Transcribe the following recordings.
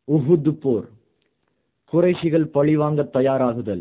உஹுது போர் குறைஷிகள் பழிவாங்க தயாராகுதல்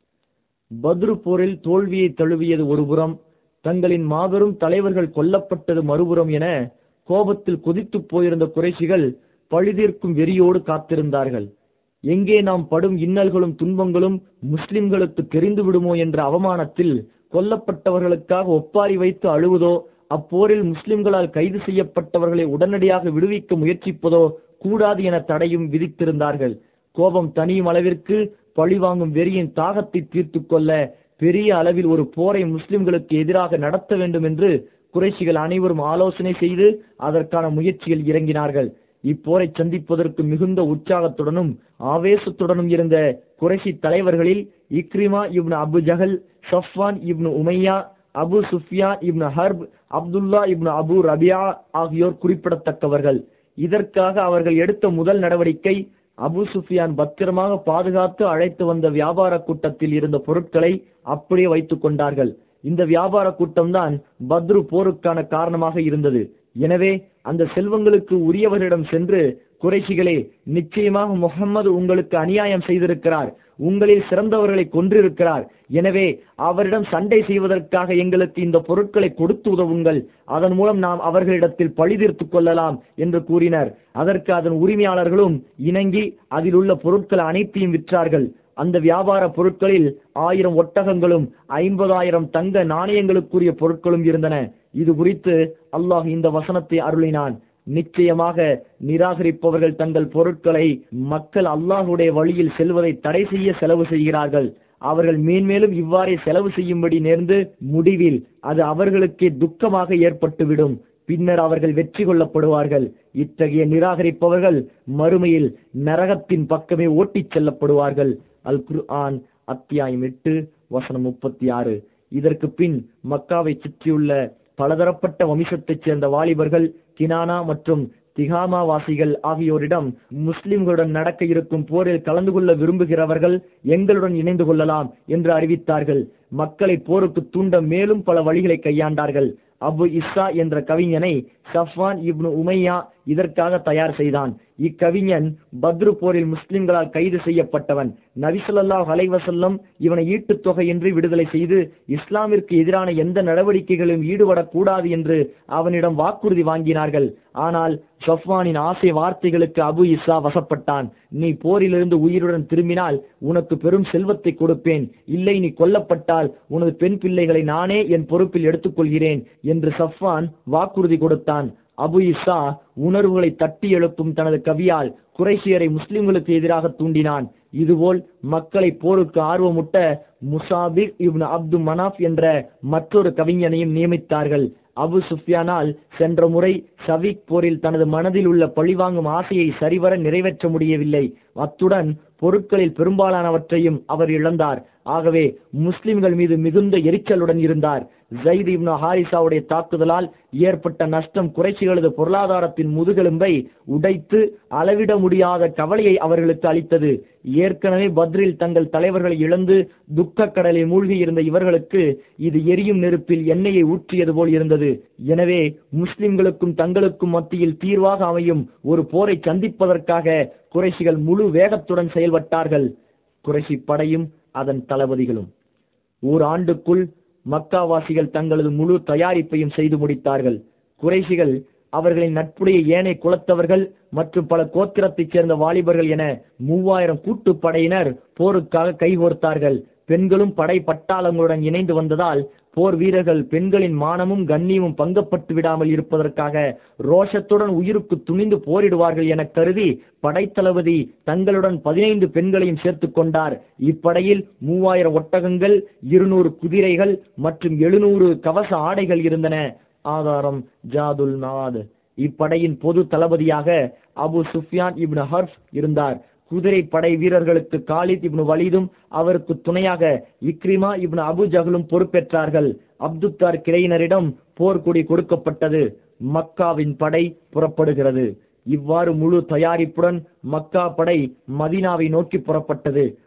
பத்ரு போரில் தோல்வியை தழுவியது ஒருபுறம் தங்களின் மாபெரும் தலைவர்கள் கொல்லப்பட்டது மறுபுறம் என கோபத்தில் கொதித்துப் போயிருந்த குறைஷிகள் பழிதீர்க்கும் வெறியோடு காத்திருந்தார்கள் எங்கே நாம் படும் இன்னல்களும் துன்பங்களும் முஸ்லிம்களுக்கு தெரிந்து விடுமோ என்ற அவமானத்தில் கொல்லப்பட்டவர்களுக்காக ஒப்பாரி வைத்து அழுவதோ அப்போரில் முஸ்லிம்களால் கைது செய்யப்பட்டவர்களை உடனடியாக விடுவிக்க முயற்சிப்பதோ கூடாது என தடையும் விதித்திருந்தார்கள் கோபம் தனியும் அளவிற்கு பழிவாங்கும் வெறியின் தாகத்தை தீர்த்து கொள்ள பெரிய அளவில் ஒரு போரை முஸ்லிம்களுக்கு எதிராக நடத்த வேண்டும் என்று குறைஷிகள் அனைவரும் ஆலோசனை செய்து அதற்கான முயற்சியில் இறங்கினார்கள் இப்போரை சந்திப்பதற்கு மிகுந்த உற்சாகத்துடனும் ஆவேசத்துடனும் இருந்த குறைஷி தலைவர்களில் இக்ரிமா இப்னு அபு ஜஹல் சஃப்வான் இப்னு உமையா அபு சுஃபியான் இப்னு ஹர்ப் அப்துல்லா இப்னு அபு ரபியா ஆகியோர் குறிப்பிடத்தக்கவர்கள் இதற்காக அவர்கள் எடுத்த முதல் நடவடிக்கை அபு சுஃபியான் பத்திரமாக பாதுகாத்து அழைத்து வந்த வியாபார கூட்டத்தில் இருந்த பொருட்களை அப்படியே வைத்துக் கொண்டார்கள் இந்த வியாபார கூட்டம்தான் பத்ரு போருக்கான காரணமாக இருந்தது எனவே அந்த செல்வங்களுக்கு உரியவரிடம் சென்று குறைஷிகளே நிச்சயமாக முகம்மது உங்களுக்கு அநியாயம் செய்திருக்கிறார் உங்களில் சிறந்தவர்களை கொன்றிருக்கிறார் எனவே அவரிடம் சண்டை செய்வதற்காக எங்களுக்கு இந்த பொருட்களை கொடுத்து உதவுங்கள் அதன் மூலம் நாம் அவர்களிடத்தில் பழிதீர்த்துக் கொள்ளலாம் என்று கூறினர் அதற்கு அதன் உரிமையாளர்களும் இணங்கி அதில் உள்ள பொருட்கள் அனைத்தையும் விற்றார்கள் அந்த வியாபார பொருட்களில் ஆயிரம் ஒட்டகங்களும் ஐம்பதாயிரம் தங்க நாணயங்களுக்குரிய பொருட்களும் இருந்தன இது குறித்து அல்லாஹ் இந்த வசனத்தை அருளினான் நிச்சயமாக நிராகரிப்பவர்கள் தங்கள் பொருட்களை மக்கள் அல்லாஹுடைய வழியில் செல்வதை தடை செய்ய செலவு செய்கிறார்கள் அவர்கள் மேன்மேலும் இவ்வாறே செலவு செய்யும்படி நேர்ந்து முடிவில் அது அவர்களுக்கே துக்கமாக ஏற்பட்டுவிடும் பின்னர் அவர்கள் வெற்றி கொள்ளப்படுவார்கள் இத்தகைய நிராகரிப்பவர்கள் மறுமையில் நரகத்தின் பக்கமே ஓட்டிச் செல்லப்படுவார்கள் அல் குர்ஆன் அத்தியாயம் எட்டு வசனம் முப்பத்தி ஆறு இதற்கு பின் மக்காவை சுற்றியுள்ள பலதரப்பட்ட வம்சத்தைச் சேர்ந்த வாலிபர்கள் கினானா மற்றும் திகாமா வாசிகள் ஆகியோரிடம் முஸ்லிம்களுடன் நடக்க இருக்கும் போரில் கலந்து கொள்ள விரும்புகிறவர்கள் எங்களுடன் இணைந்து கொள்ளலாம் என்று அறிவித்தார்கள் மக்களை போருக்கு தூண்ட மேலும் பல வழிகளை கையாண்டார்கள் அபு இஸ்ஸா என்ற கவிஞனை சஃப்வான் இப்னு உமையா இதற்காக தயார் செய்தான் இக்கவிஞன் பத்ரு போரில் முஸ்லிம்களால் கைது செய்யப்பட்டவன் நபிசல்லாஹ் அலைவசல்லம் இவனை ஈட்டுத் தொகையின்றி விடுதலை செய்து இஸ்லாமிற்கு எதிரான எந்த நடவடிக்கைகளும் ஈடுபடக்கூடாது என்று அவனிடம் வாக்குறுதி வாங்கினார்கள் ஆனால் சஃப்வானின் ஆசை வார்த்தைகளுக்கு அபு இஸ்ஸா வசப்பட்டான் நீ போரிலிருந்து உயிருடன் திரும்பினால் உனக்கு பெரும் செல்வத்தை கொடுப்பேன் இல்லை நீ கொல்லப்பட்டால் உனது பெண் பிள்ளைகளை நானே என் பொறுப்பில் எடுத்துக்கொள்கிறேன் என்று சஃப்வான் வாக்குறுதி கொடுத்தான் அபு இஸ்ஸா உணர்வுகளை தட்டி எழுப்பும் தனது கவியால் குறைசியரை முஸ்லிம்களுக்கு எதிராக தூண்டினான் இதுபோல் மக்களை போருக்கு ஆர்வமுட்ட முசாபிக் இப்னு அப்து மனாப் என்ற மற்றொரு கவிஞனையும் நியமித்தார்கள் அபு சுஃபியானால் சென்ற முறை சவிக் போரில் தனது மனதில் உள்ள பழிவாங்கும் ஆசையை சரிவர நிறைவேற்ற முடியவில்லை அத்துடன் பொருட்களில் பெரும்பாலானவற்றையும் அவர் இழந்தார் ஆகவே முஸ்லிம்கள் மீது மிகுந்த எரிச்சலுடன் இருந்தார் ஜயித் இப்னு ஹாரிசாவுடைய தாக்குதலால் ஏற்பட்ட நஷ்டம் குறைச்சிகளது பொருளாதாரத்தின் முதுகெலும்பை உடைத்து அளவிட முடியாத கவலையை அவர்களுக்கு அளித்தது ஏற்கனவே பத்ரில் தங்கள் தலைவர்களை இழந்து துக்க கடலில் மூழ்கி இருந்த இவர்களுக்கு இது எரியும் நெருப்பில் எண்ணெயை ஊற்றியது போல் இருந்தது எனவே முஸ்லிம்களுக்கும் தங்களுக்கும் மத்தியில் தீர்வாக அமையும் ஒரு போரை சந்திப்பதற்காக குறைசிகள் முழு வேகத்துடன் செயல்பட்டார்கள் குறைசி படையும் அதன் தளபதிகளும் ஓர் ஆண்டுக்குள் மக்காவாசிகள் தங்களது முழு தயாரிப்பையும் செய்து முடித்தார்கள் குறைசிகள் அவர்களின் நட்புடைய ஏனைய குலத்தவர்கள் மற்றும் பல கோத்திரத்தைச் சேர்ந்த வாலிபர்கள் என மூவாயிரம் கூட்டுப்படையினர் போருக்காக கைகோர்த்தார்கள் பெண்களும் படை பட்டாளங்களுடன் இணைந்து வந்ததால் போர் வீரர்கள் பெண்களின் மானமும் கண்ணியமும் பங்கப்பட்டு விடாமல் இருப்பதற்காக ரோஷத்துடன் உயிருக்கு துணிந்து போரிடுவார்கள் என கருதி படைத்தளபதி தங்களுடன் பதினைந்து பெண்களையும் சேர்த்துக் கொண்டார் இப்படையில் மூவாயிரம் ஒட்டகங்கள் இருநூறு குதிரைகள் மற்றும் எழுநூறு கவச ஆடைகள் இருந்தன ஆதாரம் ஜாதுல் நவாத் இப்படையின் பொது தளபதியாக அபு சுஃபியான் இப்னு ஹர்ஃப் இருந்தார் குதிரை படை வீரர்களுக்கு காலித் இப்னு வலீதும் அவருக்கு துணையாக இக்ரிமா இப்னு அபு ஜஹலும் பொறுப்பேற்றார்கள் அப்துத்தார் கிளையினரிடம் போர்க்குடி கொடுக்கப்பட்டது மக்காவின் படை புறப்படுகிறது இவ்வாறு முழு தயாரிப்புடன் மக்கா படை மதீனாவை நோக்கி புறப்பட்டது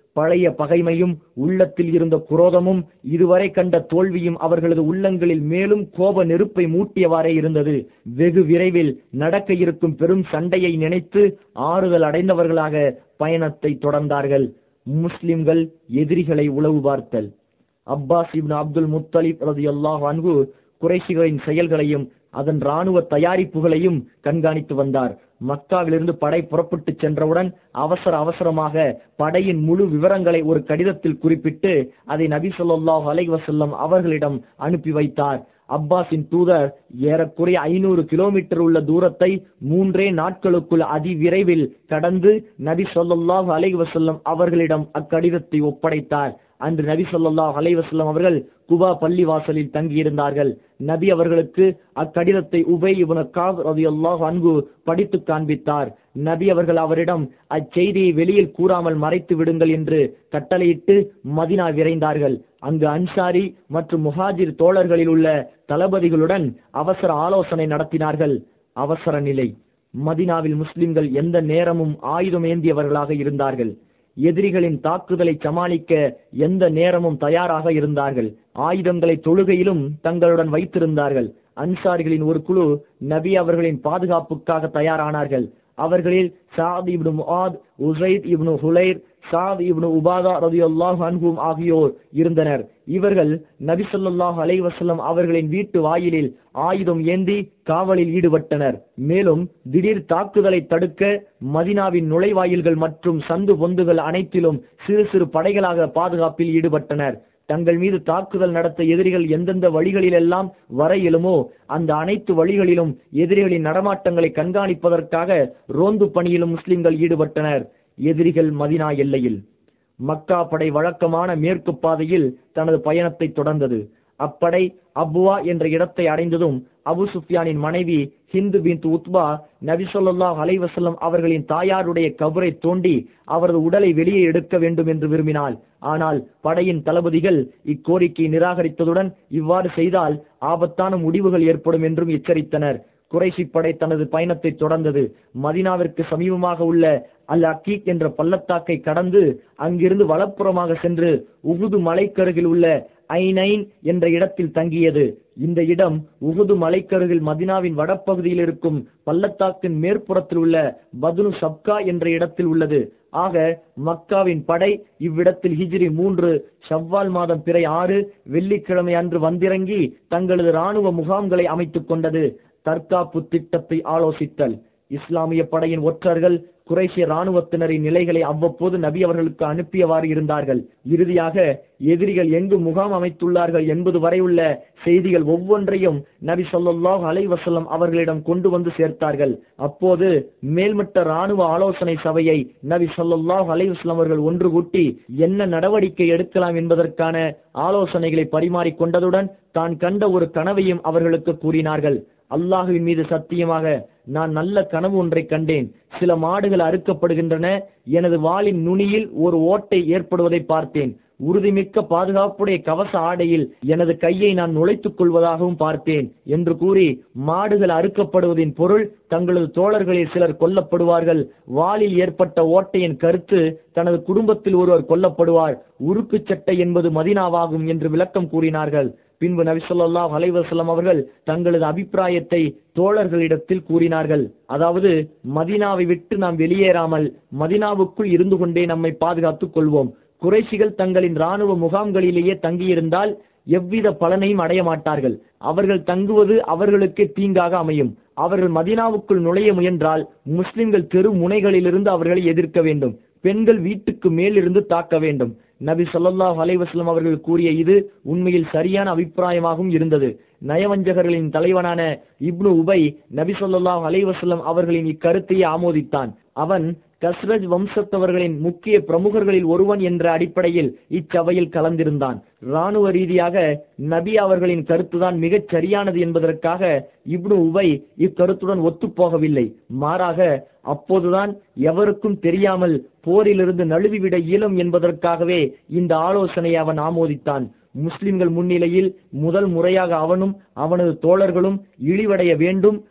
பழைய பகைமையும் உள்ளத்தில் இருந்த குரோதமும் இதுவரை கண்ட தோல்வியும் அவர்களது உள்ளங்களில் மேலும் கோப நெருப்பை மூட்டியவாறே இருந்தது வெகு விரைவில் நடக்க இருக்கும் பெரும் சண்டையை நினைத்து ஆறுதல் அடைந்தவர்களாக பயணத்தை தொடர்ந்தார்கள் முஸ்லிம்கள் எதிரிகளை உளவு பார்த்தல் அப்பாஸ் இப்னு அப்துல் முத்தலிப் ரதியல்லாஹு அன்ஹு குறைஷிகளின் செயல்களையும் அதன் ராணுவ தயாரிப்புகளையும் கண்காணித்து வந்தார் மக்காவிலிருந்து படை புறப்பட்டு சென்றவுடன் அவசர அவசரமாக படையின் முழு விவரங்களை ஒரு கடிதத்தில் குறிப்பிட்டு அதை நபி ஸல்லல்லாஹு அலைஹி வஸல்லம் அவர்களிடம் அனுப்பி வைத்தார் அப்பாஸின் தூதர் ஏறக்குறைய ஐநூறு கிலோமீட்டர் உள்ள தூரத்தை மூன்றே நாட்களுக்குள் அதிவிரைவில் கடந்து நபி ஸல்லல்லாஹு அலைஹி வஸல்லம் அவர்களிடம் அக்கடிதத்தை ஒப்படைத்தார் அன்று நபி ஸல்லல்லாஹு அலைஹி வஸல்லம் அவர்கள் குபா பள்ளி வாசலில் தங்கியிருந்தார்கள் நபி அவர்களுக்கு அக்கடிதத்தை உபை இப்னு காப் ரலியல்லாஹு அன்ஹு படித்து காண்பித்தார் நபி அவர்கள் அவரிடம் அச்செய்தியை வெளியில் கூறாமல் மறைத்து விடுங்கள் என்று கட்டளையிட்டு மதினா விரைந்தார்கள் அங்கு அன்சாரி மற்றும் முஹாஜிர் தோழர்களில் உள்ள தளபதிகளுடன் அவசர ஆலோசனை நடத்தினார்கள் அவசர நிலை மதினாவில் முஸ்லிம்கள் எந்த நேரமும் ஆயுதம் ஏந்தியவர்களாக இருந்தார்கள் எதிரிகளின் தாக்குதலை சமாளிக்க எந்த நேரமும் தயாராக இருந்தார்கள் ஆயுதங்களை தொழுகையிலும் தங்களுடன் வைத்திருந்தார்கள் அன்சாரிகளின் ஒரு குழு நபி அவர்களின் பாதுகாப்புக்காக தயாரானார்கள் அவர்களில் சாத் இப்னு முஆத் உசைத் இப்னு ஹுலைர் சாத் இப்னு உபாதா ரதியல்லாஹு அன்ஹும் ஆகியோர் இருந்தனர் இவர்கள் நபி ஸல்லல்லாஹு அலைஹி வஸல்லம் அவர்களின் வீட்டு வாயிலில் ஆயுதம் ஏந்தி காவலில் ஈடுபட்டனர் மேலும் திடீர் தாக்குதலை தடுக்க மதினாவின் நுழைவாயில்கள் மற்றும் சந்து பொந்துகள் அனைத்திலும் சிறு சிறு படைகளாக பாதுகாப்பில் ஈடுபட்டனர் தங்கள் மீது தாக்குதல் நடத்த எதிரிகள் எந்தெந்த வழிகளிலெல்லாம் வர இயலுமோ அந்த அனைத்து வழிகளிலும் எதிரிகளின் நடமாட்டங்களை கண்காணிப்பதற்காக ரோந்து பணியிலும் முஸ்லிம்கள் ஈடுபட்டனர் எதிரிகள் மதினா எல்லையில் மக்கா படை வழக்கமான மேற்கு பாதையில் தனது பயணத்தை தொடர்ந்தது அப்படை அப்வா என்ற இடத்தை அடைந்ததும் அபு சுஃப்யானின் மனைவி ஹிந்து பின் உத்பா நபி ஸல்லல்லாஹு அலைஹி வஸல்லம் அவர்களின் தாயாருடைய கபரை தோண்டி அவரது உடலை வெளியே எடுக்க வேண்டும் என்று விரும்பினாள் ஆனால் படையின் தளபதிகள் இக்கோரிக்கை நிராகரித்ததுடன் இவ்வாறு செய்தால் ஆபத்தான முடிவுகள் ஏற்படும் என்றும் எச்சரித்தனர் குறைசி படை தனது பயணத்தை தொடர்ந்தது மதினாவிற்கு சமீபமாக உள்ள அல் அக்கீக் என்ற பள்ளத்தாக்கை கடந்து அங்கிருந்து வலப்புறமாக சென்று உகுது மலைக்கருகில் உள்ள ஐநைன் என்ற இடத்தில் தங்கியது இந்த இடம் உகுது மலைக்கருகில் மதினாவின் வடப்பகுதியில் இருக்கும் பள்ளத்தாக்கின் மேற்புறத்தில் உள்ள பதுனு சப்கா என்ற இடத்தில் உள்ளது ஆக மக்காவின் படை இவ்விடத்தில் ஹிஜ்ரி மூன்று ஷவ்வால் மாதம் பிறை ஆறு வெள்ளிக்கிழமை அன்று வந்திறங்கி தங்களது ராணுவ முகாம்களை அமைத்துக் கொண்டது தற்காப்பு திட்டத்தை ஆலோசித்தல் இஸ்லாமிய படையின் ஒற்றர்கள் குறைஷிய ராணுவத்தினரின் நிலைகளை அவ்வப்போது நபி அவர்களுக்கு அனுப்பியவாறு இருந்தார்கள் இறுதியாக எதிரிகள் எங்கு முகாம் அமைத்துள்ளார்கள் என்பது வரை உள்ள செய்திகள் ஒவ்வொன்றையும் நபி ஸல்லல்லாஹு அலைஹி வஸல்லம் அவர்களிடம் கொண்டு வந்து சேர்த்தார்கள் அப்போது மேல்மட்ட ராணுவ ஆலோசனை சபையை நபி ஸல்லல்லாஹு அலைஹி வஸல்லம் அவர்கள் ஒன்று கூட்டி என்ன நடவடிக்கை எடுக்கலாம் என்பதற்கான ஆலோசனைகளை பரிமாறிக் கொண்டதுடன் தான் கண்ட ஒரு கனவையும் அவர்களுக்கு கூறினார்கள் அல்லாஹுவின் மீது சத்தியமாக நான் நல்ல கனவு ஒன்றை கண்டேன் சில மாடுகள் அறுக்கப்படுகின்றன எனது வாளின் நுனியில் ஒரு ஓட்டை ஏற்படுவதை பார்த்தேன் உறுதிமிக்க பாதுகாப்புடைய கவச ஆடையில் எனது கையை நான் நுழைத்துக் கொள்வதாகவும் பார்த்தேன் என்று கூறி மாடுகள் அறுக்கப்படுவதின் பொருள் தங்களது தோழர்களில் சிலர் கொல்லப்படுவார்கள் வாளில் ஏற்பட்ட ஓட்டையின் கருத்து தனது குடும்பத்தில் ஒருவர் கொல்லப்படுவார் உருக்கு சட்டை என்பது மதினாவாகும் என்று விளக்கம் கூறினார்கள் பின்பு நபி ஸல்லல்லாஹு அலைஹி வஸல்லம் அவர்கள் தங்களது அபிப்பிராயத்தை தோழர்களிடத்தில் கூறினார்கள் அதாவது மதினாவை விட்டு நாம் வெளியேறாமல் மதினாவுக்குள் இருந்து கொண்டே நம்மை பாதுகாத்துக் கொள்வோம் குறைஷிகள் தங்களின் ராணுவ முகாம்களிலேயே தங்கியிருந்தால் எவ்வித பலனையும் அடைய மாட்டார்கள் அவர்கள் தங்குவது அவர்களுக்கு தீங்காக அமையும் அவர்கள் மதினாவுக்குள் நுழைய முயன்றால் முஸ்லிம்கள் தெரு முனைகளிலிருந்து அவர்களை எதிர்க்க வேண்டும் பெண்கள் வீட்டுக்கு மேலிருந்து தாக்க வேண்டும் நபி ஸல்லல்லாஹு அலைஹி வஸல்லம் அவர்கள் கூறிய இது உண்மையில் சரியான அபிப்பிராயமாகவும் இருந்தது நயவஞ்சகர்களின் தலைவனான இப்னு உபை நபி ஸல்லல்லாஹு அலைஹி வஸல்லம் அவர்களின் இக்கருத்தையே ஆமோதித்தான் அவன் கஸ்ரஜ் வம்சத்தவர்களின் முக்கிய பிரமுகர்களில் ஒருவன் என்ற அடிப்படையில் இச்சபையில் கலந்திருந்தான் ராணுவ ரீதியாக நபி அவர்களின் கருத்துதான் மிகச் சரியானது என்பதற்காக இப்னு உபை இக்கருத்துடன் ஒத்துப்போகவில்லை மாறாக அப்போதுதான் எவருக்கும் தெரியாமல் போரிலிருந்து நழுவிவிட இயலும் என்பதற்காகவே இந்த ஆலோசனையை அவன் ஆமோதித்தான் முஸ்லிம்கள் முன்னிலையில் முதல் முறையாக அவனும் அவனது தோழர்களும் இழிவடைய வேண்டும்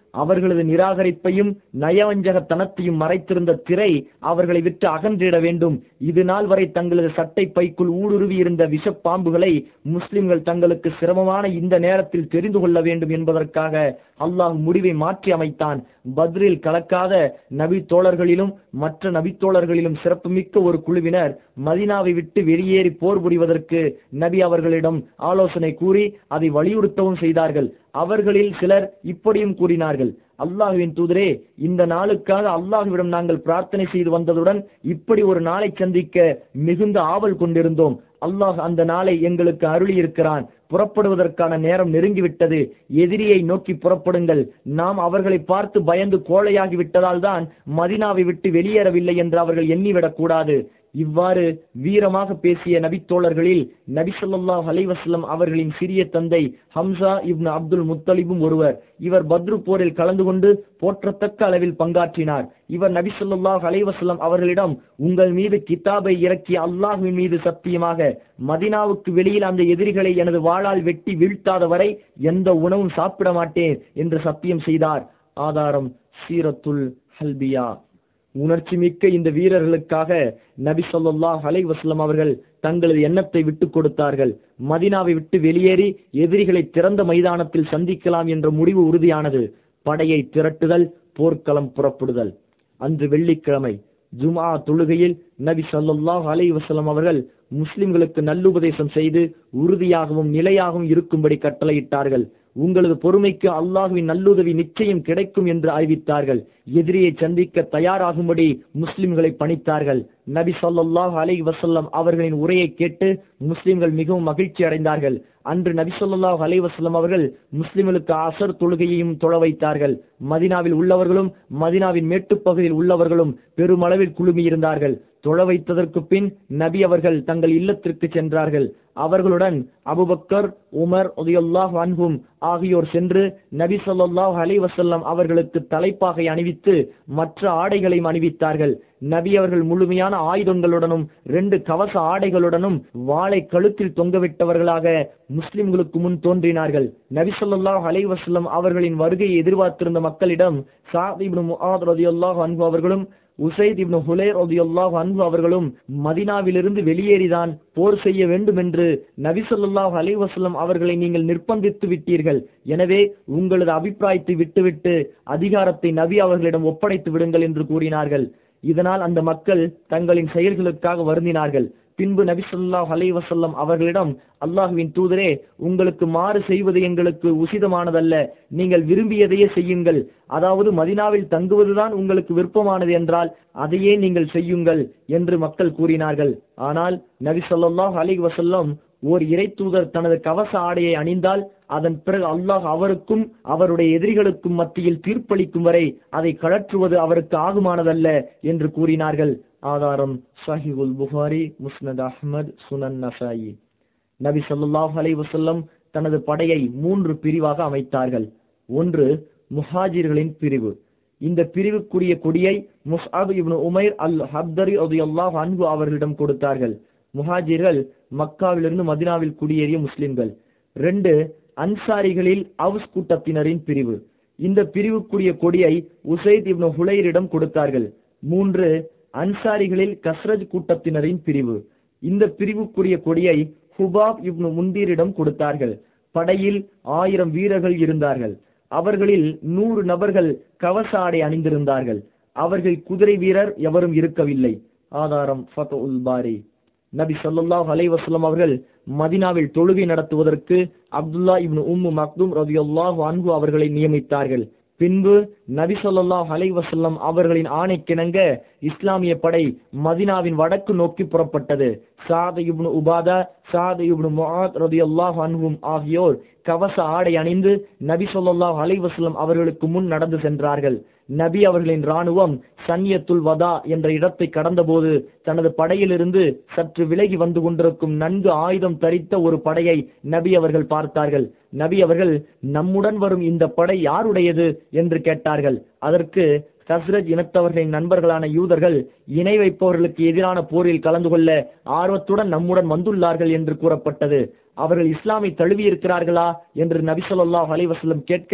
அவர்களது நிராகரிப்பையும் நயவஞ்சகத்தனத்தையும் மறைத்திருந்த திரை அவர்களை விட்டு அகன்றிட வேண்டும் இது நாள் வரை தங்களது சட்டை பைக்குள் ஊடுருவி இருந்த விஷப்பாம்புகளை முஸ்லிம்கள் தங்களுக்கு சிரமமான இந்த நேரத்தில் தெரிந்து கொள்ள வேண்டும் என்பதற்காக அல்லாஹ் முடிவை மாற்றி அமைத்தான் பத்ரில் கலக்காத நபி தோழர்களிலும் மற்ற நபி தோழர்களிலும் சிறப்புமிக்க ஒரு குழுவினர் மதினாவை விட்டு வெளியேறி போர் புரிவதற்கு நபி அவர்களிடம் ஆலோசனை கூறி அதை வலியுறுத்தவும் செய்தார்கள் அவர்களில் சிலர் இப்படியும் கூறினார்கள் அல்லாஹுவின் தூதரே இந்த நாளுக்காக அல்லாஹுவிடம் நாங்கள் பிரார்த்தனை செய்து வந்ததுடன் இப்படி ஒரு நாளை சந்திக்க மிகுந்த ஆவல் கொண்டிருந்தோம் அல்லாஹ் அந்த நாளை எங்களுக்கு அருளி இருக்கிறான் புறப்படுவதற்கான நேரம் நெருங்கிவிட்டது எதிரியை நோக்கி புறப்படுங்கள் நாம் அவர்களை பார்த்து பயந்து கோழையாகி விட்டதால் தான் மதினாவை விட்டு வெளியேறவில்லை என்று அவர்கள் எண்ணிவிடக் கூடாது இவ்வாறு வீரமாக பேசிய நபித்தோழர்களில் நபி ஸல்லல்லாஹு அலைஹி வஸல்லம் அவர்களின் சிறிய தந்தை ஹம்சா இப்னு அப்துல் முத்தலிபும் ஒருவர் இவர் பத்ரு போரில் கலந்து கொண்டு போற்றத்தக்க அளவில் பங்காற்றினார் இவர் நபி ஸல்லல்லாஹு அலைஹி வஸல்லம் அவர்களிடம் உங்கள் மீது கிதாபை இறக்கிய அல்லாஹ்வின் மீது சத்தியமாக மதினாவுக்கு வெளியில் அந்த எதிரிகளை எனது வாளால் வெட்டி வீழ்த்தாத வரை எந்த உணவும் சாப்பிட மாட்டேன் என்று சத்தியம் செய்தார் ஆதாரம் சீரத்துல் ஹல்பியா உணர்ச்சி மிக்க இந்த வீரர்களுக்காக நபி ஸல்லல்லாஹு அலைஹி வஸல்லம் அவர்கள் தங்களது எண்ணத்தை விட்டுக் கொடுத்தார்கள் மதினாவை விட்டு வெளியேறி எதிரிகளை திறந்த மைதானத்தில் சந்திக்கலாம் என்ற முடிவு உறுதியானது படையை திரட்டுதல் போர்க்களம் புறப்படுதல் அன்று வெள்ளிக்கிழமை ஜுமா தொழுகையில் நபி ஸல்லல்லாஹு அலைஹி வஸல்லம் அவர்கள் முஸ்லிம்களுக்கு நல்லுபதேசம் செய்து உறுதியாகவும் நிலையாகவும் இருக்கும்படி கட்டளையிட்டார்கள் உங்களது பொறுமைக்கு அல்லாஹுவின் நல்லுதவி நிச்சயம் கிடைக்கும் என்று அறிவித்தார்கள் எதிரியை சந்திக்க தயாராகும்படி முஸ்லிம்களை பணித்தார்கள் நபி ஸல்லல்லாஹு அலைஹி வஸல்லம் அவர்களின் உரையை கேட்டு முஸ்லிம்கள் மிகவும் மகிழ்ச்சி அடைந்தார்கள் அன்று நபி ஸல்லல்லாஹு அலைஹி வஸல்லம் அவர்கள் முஸ்லிம்களுக்கு அசர் தொழுகையையும் தொழ வைத்தார்கள் மதினாவில் உள்ளவர்களும் மதினாவின் மேட்டுப்பகுதியில் உள்ளவர்களும் பெருமளவில் குழுமியிருந்தார்கள் தொழ வைத்ததற்கு பின் நபி அவர்கள் தங்கள் இல்லத்திற்கு சென்றார்கள் அவர்களுடன் அபுபக்கர் உமர் உதயல்லாஹ் அன்ஹும் ஆகியோர் சென்று நபி ஸல்லல்லாஹு அலைஹி வஸல்லம் அவர்களுக்கு தலைப்பாகை அணிவித்து மற்ற ஆடைகளையும் அணிவித்தார்கள் நபி அவர்கள் முழுமையான ஆயுதங்களுடனும் ரெண்டு கவச ஆடைகளுடனும் வாளை கழுத்தில் தொங்கவிட்டவர்களாக முஸ்லிம்களுக்கு முன் தோன்றினார்கள் நபி ஸல்லல்லாஹு அலைஹி வஸல்லம் அவர்களின் வருகையை எதிர்பார்த்திருந்த மக்களிடம் சாத் இப்னு முஆத் ரலியல்லாஹு அன்ஹு அவர்களும் உசைத் இப்னு ஹுலைர் ரலியல்லாஹு அன்ஹு அவர்களும் மதினாவிலிருந்து வெளியேறிதான் போர் செய்ய வேண்டும் என்று நபி ஸல்லல்லாஹு அலைஹி வஸல்லம் அவர்களை நீங்கள் நிர்பந்தித்து விட்டீர்கள் எனவே உங்களது அபிப்பிராயத்தை விட்டுவிட்டு அதிகாரத்தை நபி அவர்களிடம் ஒப்படைத்து விடுங்கள் என்று கூறினார்கள் இதனால் அந்த மக்கள் தங்களின் செயல்களுக்காக வருந்தினார்கள் பின்பு நபி ஸல்லல்லாஹு அலைஹி வஸல்லம் அவர்களிடம் அல்லாஹ்வின் தூதரே உங்களுக்கு மாறு செய்வது எங்களுக்கு உசிதமானதல்ல நீங்கள் விரும்பியதையே செய்யுங்கள் அதாவது மதினாவில் தங்குவதுதான் உங்களுக்கு விருப்பமானது என்றால் அதையே நீங்கள் செய்யுங்கள் என்று மக்கள் கூறினார்கள் ஆனால் நபி ஸல்லல்லாஹு அலைஹி வஸல்லம் ஓர் இறை தூதர் தனது கவச ஆடையை அணிந்தால் அதன் பிறகு அல்லாஹ் அவருக்கும் அவருடைய எதிரிகளுக்கும் மத்தியில் தீர்ப்பளிக்கும் வரை அதை கழற்றுவது அவருக்கு ஆகுமானதல்ல என்று கூறினார்கள் ஆதாரம் சஹிகுல் புகாரி முஸ்னத் அஹ்மத் சுனன் நசாயி நபி ஸல்லல்லாஹு அலைஹி வஸல்லம் தனது படையை மூன்று பிரிவாக அமைத்தார்கள் ஒன்று முஹாஜிர்களின் பிரிவு இந்த பிரிவுக்குரிய கொடியை முஸ்அப் இப்னு உமைர் அல் ஹப்தரி ரலியல்லாஹு அன்ஹு அவர்களிடம் கொடுத்தார்கள் முஹாஜிர்கள் மக்காவிலிருந்து மதினாவில் குடியேறிய முஸ்லிம்கள் ரெண்டு அன்சாரிகளில் அவுஸ் கூட்டத்தினரின் பிரிவு இந்த பிரிவுக்குரிய கொடியை உசைத் இப்னு ஹுலைரிடம் கொடுத்தார்கள் மூன்று அன்சாரிகளில் கஸ்ரஜ் கூட்டத்தினரின் பிரிவு இந்த பிரிவுக்குரிய கொடியை ஹுபாப் இப்னு முந்தீரிடம் கொடுத்தார்கள் படையில் ஆயிரம் வீரர்கள் இருந்தார்கள் அவர்களில் நூறு நபர்கள் கவச ஆடை அணிந்திருந்தார்கள் அவர்கள் குதிரை வீரர் எவரும் இருக்கவில்லை ஆதாரம் ஃபதுல் பாரி நபி ஸல்லல்லாஹு அலைஹி வஸல்லம் அவர்கள் மதினாவில் தொழுகை நடத்துவதற்கு அப்துல்லா இப்னு உம்மு மக்தும் ரலியல்லாஹு அன்ஹு அவர்களை நியமித்தார்கள் பின்பு நபி ஸல்லல்லாஹு அலைஹி வஸல்லம் அவர்களின் ஆணைக்கிணங்க இஸ்லாமிய படை மதினாவின் வடக்கு நோக்கி புறப்பட்டது சாத் ibn Ubada Saad ibn Muadh ரலியல்லாஹு அன்ஹும் ஆகியோர் கவச ஆடை அணிந்து நபி ஸல்லல்லாஹு அலைஹி வஸல்லம் அவர்களுக்கு முன் நடந்து சென்றார்கள் நபி அவர்களின் ராணுவம் சன்யத்துல் வதா என்ற இடத்தை கடந்தபோது தனது படையிலிருந்து சற்று விலகி வந்து கொண்டிருக்கும் நன்கு ஆயுதம் தரித்த ஒரு படையை நபி அவர்கள் பார்த்தார்கள் நபி அவர்கள் நம்முடன் வரும் இந்த படை யாருடையது என்று கேட்டார்கள் அதற்கு கஸ்ரஜ் இனத்தவர்களின் நண்பர்களான யூதர்கள் இணை வைப்பவர்களுக்கு எதிரான போரில் கலந்து கொள்ள ஆர்வத்துடன் நம்முடன் வந்துள்ளார்கள் என்று கூறப்பட்டது அவர்கள் இஸ்லாமை தழுவி இருக்கிறார்களா என்று நபி ஸல்லல்லாஹு அலைஹி வஸல்லம் கேட்க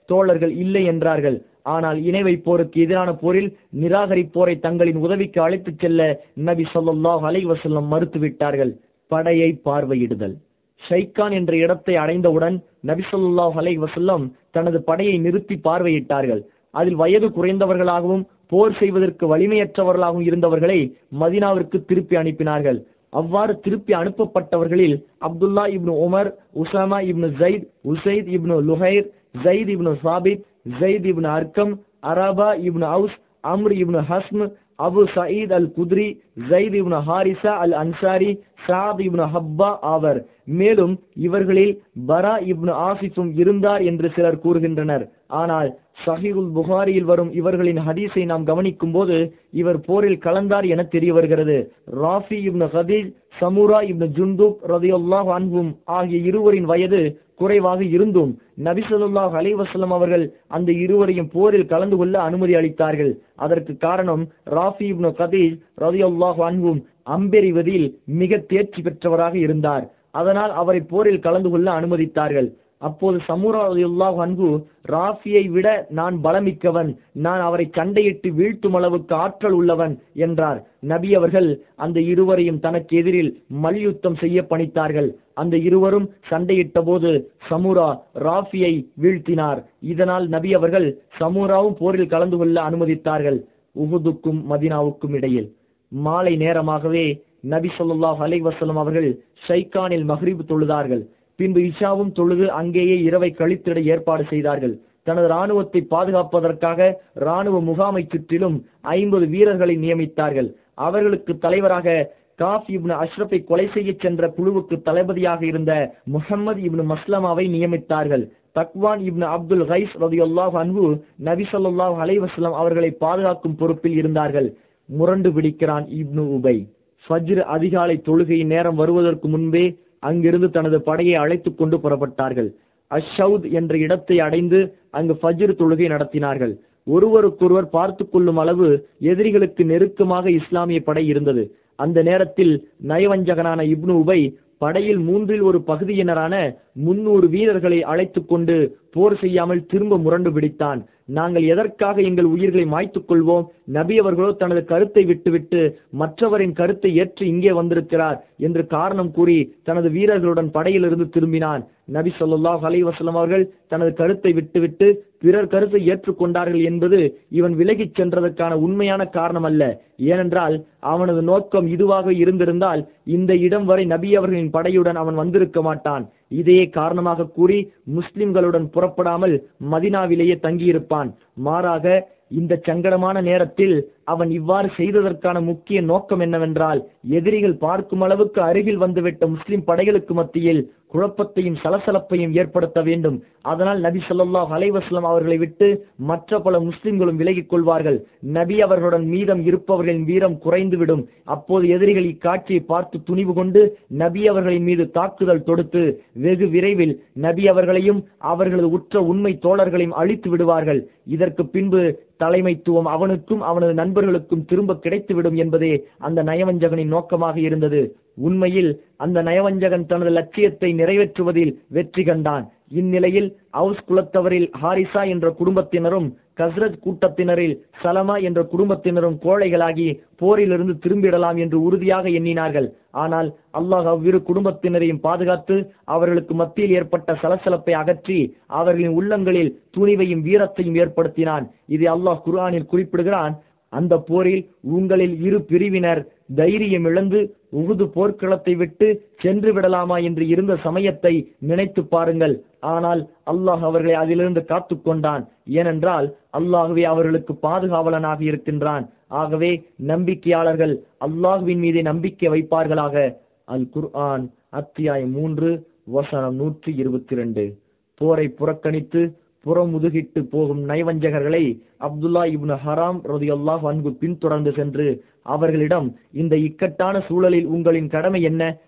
தோழர்கள் இல்லை என்றார்கள் ஆனால் இணை வைப்போருக்கு எதிரான போரில் நிராகரிப்போரை தங்களின் உதவிக்கு அழைத்துச் செல்ல நபி ஸல்லல்லாஹு அலைஹி வஸல்லம் மறுத்துவிட்டார்கள் படையை பார்வையிடுதல் ஷைக்கான் என்ற இடத்தை அடைந்தவுடன் நபி ஸல்லல்லாஹு அலைஹி வஸல்லம் தனது படையை நிறுத்தி பார்வையிட்டார்கள் அதில் வயது குறைந்தவர்களாகவும் போர் செய்வதற்கு வலிமையற்றவர்களாகவும் இருந்தவர்களை மதினாவிற்கு திருப்பி அனுப்பினார்கள் அவ்வாறு திருப்பி அனுப்பப்பட்டவர்களில் Abdullah ibn Umar Usama ibn Zaid Usaid ibn Zuhair Zaid ibn Thabit Zaid ibn Arqam Arabah ibn Aws Amr ibn Hazm Abu Saeed al Khudri Zaid ibn Haritha al Ansari Saad ibn Habbah ஆவர் மேலும் இவர்களில் பரா இப்னு ஆசிஃபும் இருந்தார் என்று சிலர் கூறுகின்றனர் ஆனால் சஹீகுல் புகாரியில் வரும் இவர்களின் ஹதீஸை நாம் கவனிக்கும் போது இவர் போரில் கலந்தார் என தெரிய வருகிறது ராஃபி இப்னு ஹதீஜ் சமுரா இப்னு ஜுந்துப் ரதியுல்லாஹ் அன்ஹும் ஆகிய இருவரின் வயது குறைவாக இருந்தும் நபி ஸல்லல்லாஹு அலைஹி வஸல்லம் அவர்கள் அந்த இருவரையும் போரில் கலந்து கொள்ள அனுமதி அளித்தார்கள் அதற்கு காரணம் ராஃபி இப்னு கதீஜ் ரதியுல்லாஹு அன்ஹும் அம்பெறிவதில் மிக தேர்ச்சி பெற்றவராக இருந்தார் அதனால் அவரை போரில் கலந்து கொள்ள அனுமதித்தார்கள் அப்போது சமூரா ரலியல்லாஹு அன்ஹு ராஃபியை விட நான் பலமிக்கவன் நான் அவரை சண்டையிட்டு வீழ்த்தும் அளவுக்கு ஆற்றல் உள்ளவன் என்றார் நபி அவர்கள் அந்த இருவரையும் தனக்கு எதிரில் மல்யுத்தம் செய்ய பணித்தார்கள் அந்த இருவரும் சண்டையிட்ட போது சமூரா ராஃபியை வீழ்த்தினார் இதனால் நபி அவர்கள் சமூராவும் போரில் கலந்து கொள்ள அனுமதித்தார்கள் உஹுதுக்கும் மதினாவுக்கும் இடையில் மாலை நேரமாகவே நபி ஸல்லல்லாஹு அலைஹி வஸல்லம் அவர்கள் ஷைக்கானில் மஹ்ரிப் தொழுதார்கள் பின்பு இஷாவும் தொழுது அங்கேயே இரவை கழித்திட ஏற்பாடு செய்தார்கள் தனது ராணுவத்தை பாதுகாப்பதற்காக ராணுவ முகாமை சுற்றிலும் ஐம்பது வீரர்களை நியமித்தார்கள் அவர்களுக்கு தலைவராக காஃப் இப்னு அஷ்ரஃபை கொலை செய்ய சென்ற குழுவுக்கு தளபதியாக இருந்த முஹம்மது இப்னு மஸ்லமாவை நியமித்தார்கள் தக்வான் இப்னு அப்துல் கைஸ் ரதியுல்லாஹ் அன்ஹு நபி ஸல்லல்லாஹு அலைஹி வஸல்லம் அவர்களை பாதுகாக்கும் பொறுப்பில் இருந்தார்கள் முரண்டு பிடிக்கிறான் இப்னு உபை ஃபஜ்ர் அதிகாலை தொழுகை நேரம் வருவதற்கு முன்பே அங்கிருந்து தனது படையை அழைத்துக் கொண்டு புறப்பட்டார்கள் அஷவுத் என்ற இடத்தை அடைந்து அங்கு ஃபஜ்ர் தொழுகை நடத்தினார்கள் ஒருவருக்கொருவர் பார்த்து கொள்ளும் அளவு எதிரிகளுக்கு நெருக்கமாக இஸ்லாமிய படை இருந்தது அந்த நேரத்தில் நயவஞ்சகனான இப்னு உபை படையில் மூன்றில் ஒரு பகுதியினரான முன்னூறு வீரர்களை அழைத்துக் கொண்டு போர் செய்யாமல் திரும்ப முரண்டு பிடித்தான் நாங்கள் எதற்காக எங்கள் உயிர்களை மாய்த்துக் கொள்வோம் நபி அவர்களோ தனது கருத்தை விட்டுவிட்டு மற்றவரின் கருத்தை ஏற்று இங்கே வந்திருக்கிறார் என்று காரணம் கூறி தனது வீரர்களுடன் படையிலிருந்து திரும்பினான் நபி ஸல்லல்லாஹு அலைஹி வஸல்லம் அவர்கள் தனது கருத்தை விட்டுவிட்டு பிறர் கருத்தை ஏற்றுக்கொண்டார்கள் என்பது இவன் விலகிச் சென்றதற்கான உண்மையான காரணம் அல்ல ஏனென்றால் அவனது நோக்கம் இதுவாக இருந்திருந்தால் இந்த இடம் வரை நபி அவர்களின் படையுடன் அவன் வந்திருக்க மாட்டான் இதையே காரணமாக கூறி முஸ்லிம்களுடன் புறப்படாமல் மதினாவிலேயே தங்கியிருப்பான் மாறாக இந்த சங்கடமான நேரத்தில் அவன் இவ்வாறு செய்ததற்கான முக்கிய நோக்கம் என்னவென்றால் எதிரிகள் பார்க்கும் அளவுக்கு அருகில் வந்துவிட்ட முஸ்லிம் படைகளுக்கு மத்தியில் குழப்பத்தையும் சலசலப்பையும் ஏற்படுத்த வேண்டும் அதனால் நபி ஸல்லல்லாஹு அலைஹி வஸல்லம் அவர்களை விட்டு மற்ற பல முஸ்லிம்களும் விலகிக் கொள்வார்கள் நபி அவர்களுடன் மீதம் இருப்பவர்களின் வீரம் குறைந்துவிடும் அப்போது எதிரிகள் இக்காட்சியை பார்த்து துணிவு கொண்டு நபி அவர்களின் மீது தாக்குதல் தொடுத்து வெகு விரைவில் நபி அவர்களையும் அவர்களது உற்ற உண்மை தோழர்களையும் அழித்து விடுவார்கள் இதற்கு பின்பு தலைமைத்துவம் அவனுக்கும் அவனது நண்பர்களுக்கும் திரும்ப கிடைத்துவிடும் என்பதே அந்த நயவஞ்சகனின் நோக்கமாக இருந்தது உண்மையில் அந்த நயவஞ்சகன் தனது லட்சியத்தை நிறைவேற்றுவதில் வெற்றி கண்டான் இந்நிலையில் அவுஸ் குலத்தவரில் ஹாரிசா என்ற குடும்பத்தினரும் கஸ்ரத் கூட்டத்தினரில் சலமா என்ற குடும்பத்தினரும் கோழைகளாகி போரிலிருந்து திரும்பிடலாம் என்று உறுதியாக எண்ணினார்கள் ஆனால் அல்லாஹ் அவ்விரு குடும்பத்தினரையும் பாதுகாத்து அவர்களுக்கு மத்தியில் ஏற்பட்ட சலசலப்பை அகற்றி அவர்களின் உள்ளங்களில் துணிவையும் வீரத்தையும் ஏற்படுத்தினான் இது அல்லாஹ் குர்ஆனில் குறிப்பிடுகிறான் அந்த போரில் உங்களில் இரு பிரிவினர் தைரியம் இழந்து உகுது போர்க்களத்தை விட்டு சென்று விடலாமா என்று இருந்த சமயத்தை நினைத்து பாருங்கள் ஆனால் அல்லாஹ் அவர்களை அதிலிருந்து காத்து கொண்டான் ஏனென்றால் அல்லாஹுவே அவர்களுக்கு பாதுகாவலனாக இருக்கின்றான் ஆகவே நம்பிக்கையாளர்கள் அல்லாஹுவின் மீது நம்பிக்கை வைப்பார்களாக அல் குர்ஆன் அத்தியாயம் மூன்று வசனம் நூற்றி இருபத்தி ரெண்டு போரை புறக்கணித்து புறமுதுகிட்டு போகும் நயவஞ்சகர்களை அப்துல்லா இப்னு ஹராம் ரதியல்லாஹ் அன்பு பின்தொடர்ந்து சென்று அவர்களிடம் இந்த இக்கட்டான சூழலில் உங்களின் கடமை என்ன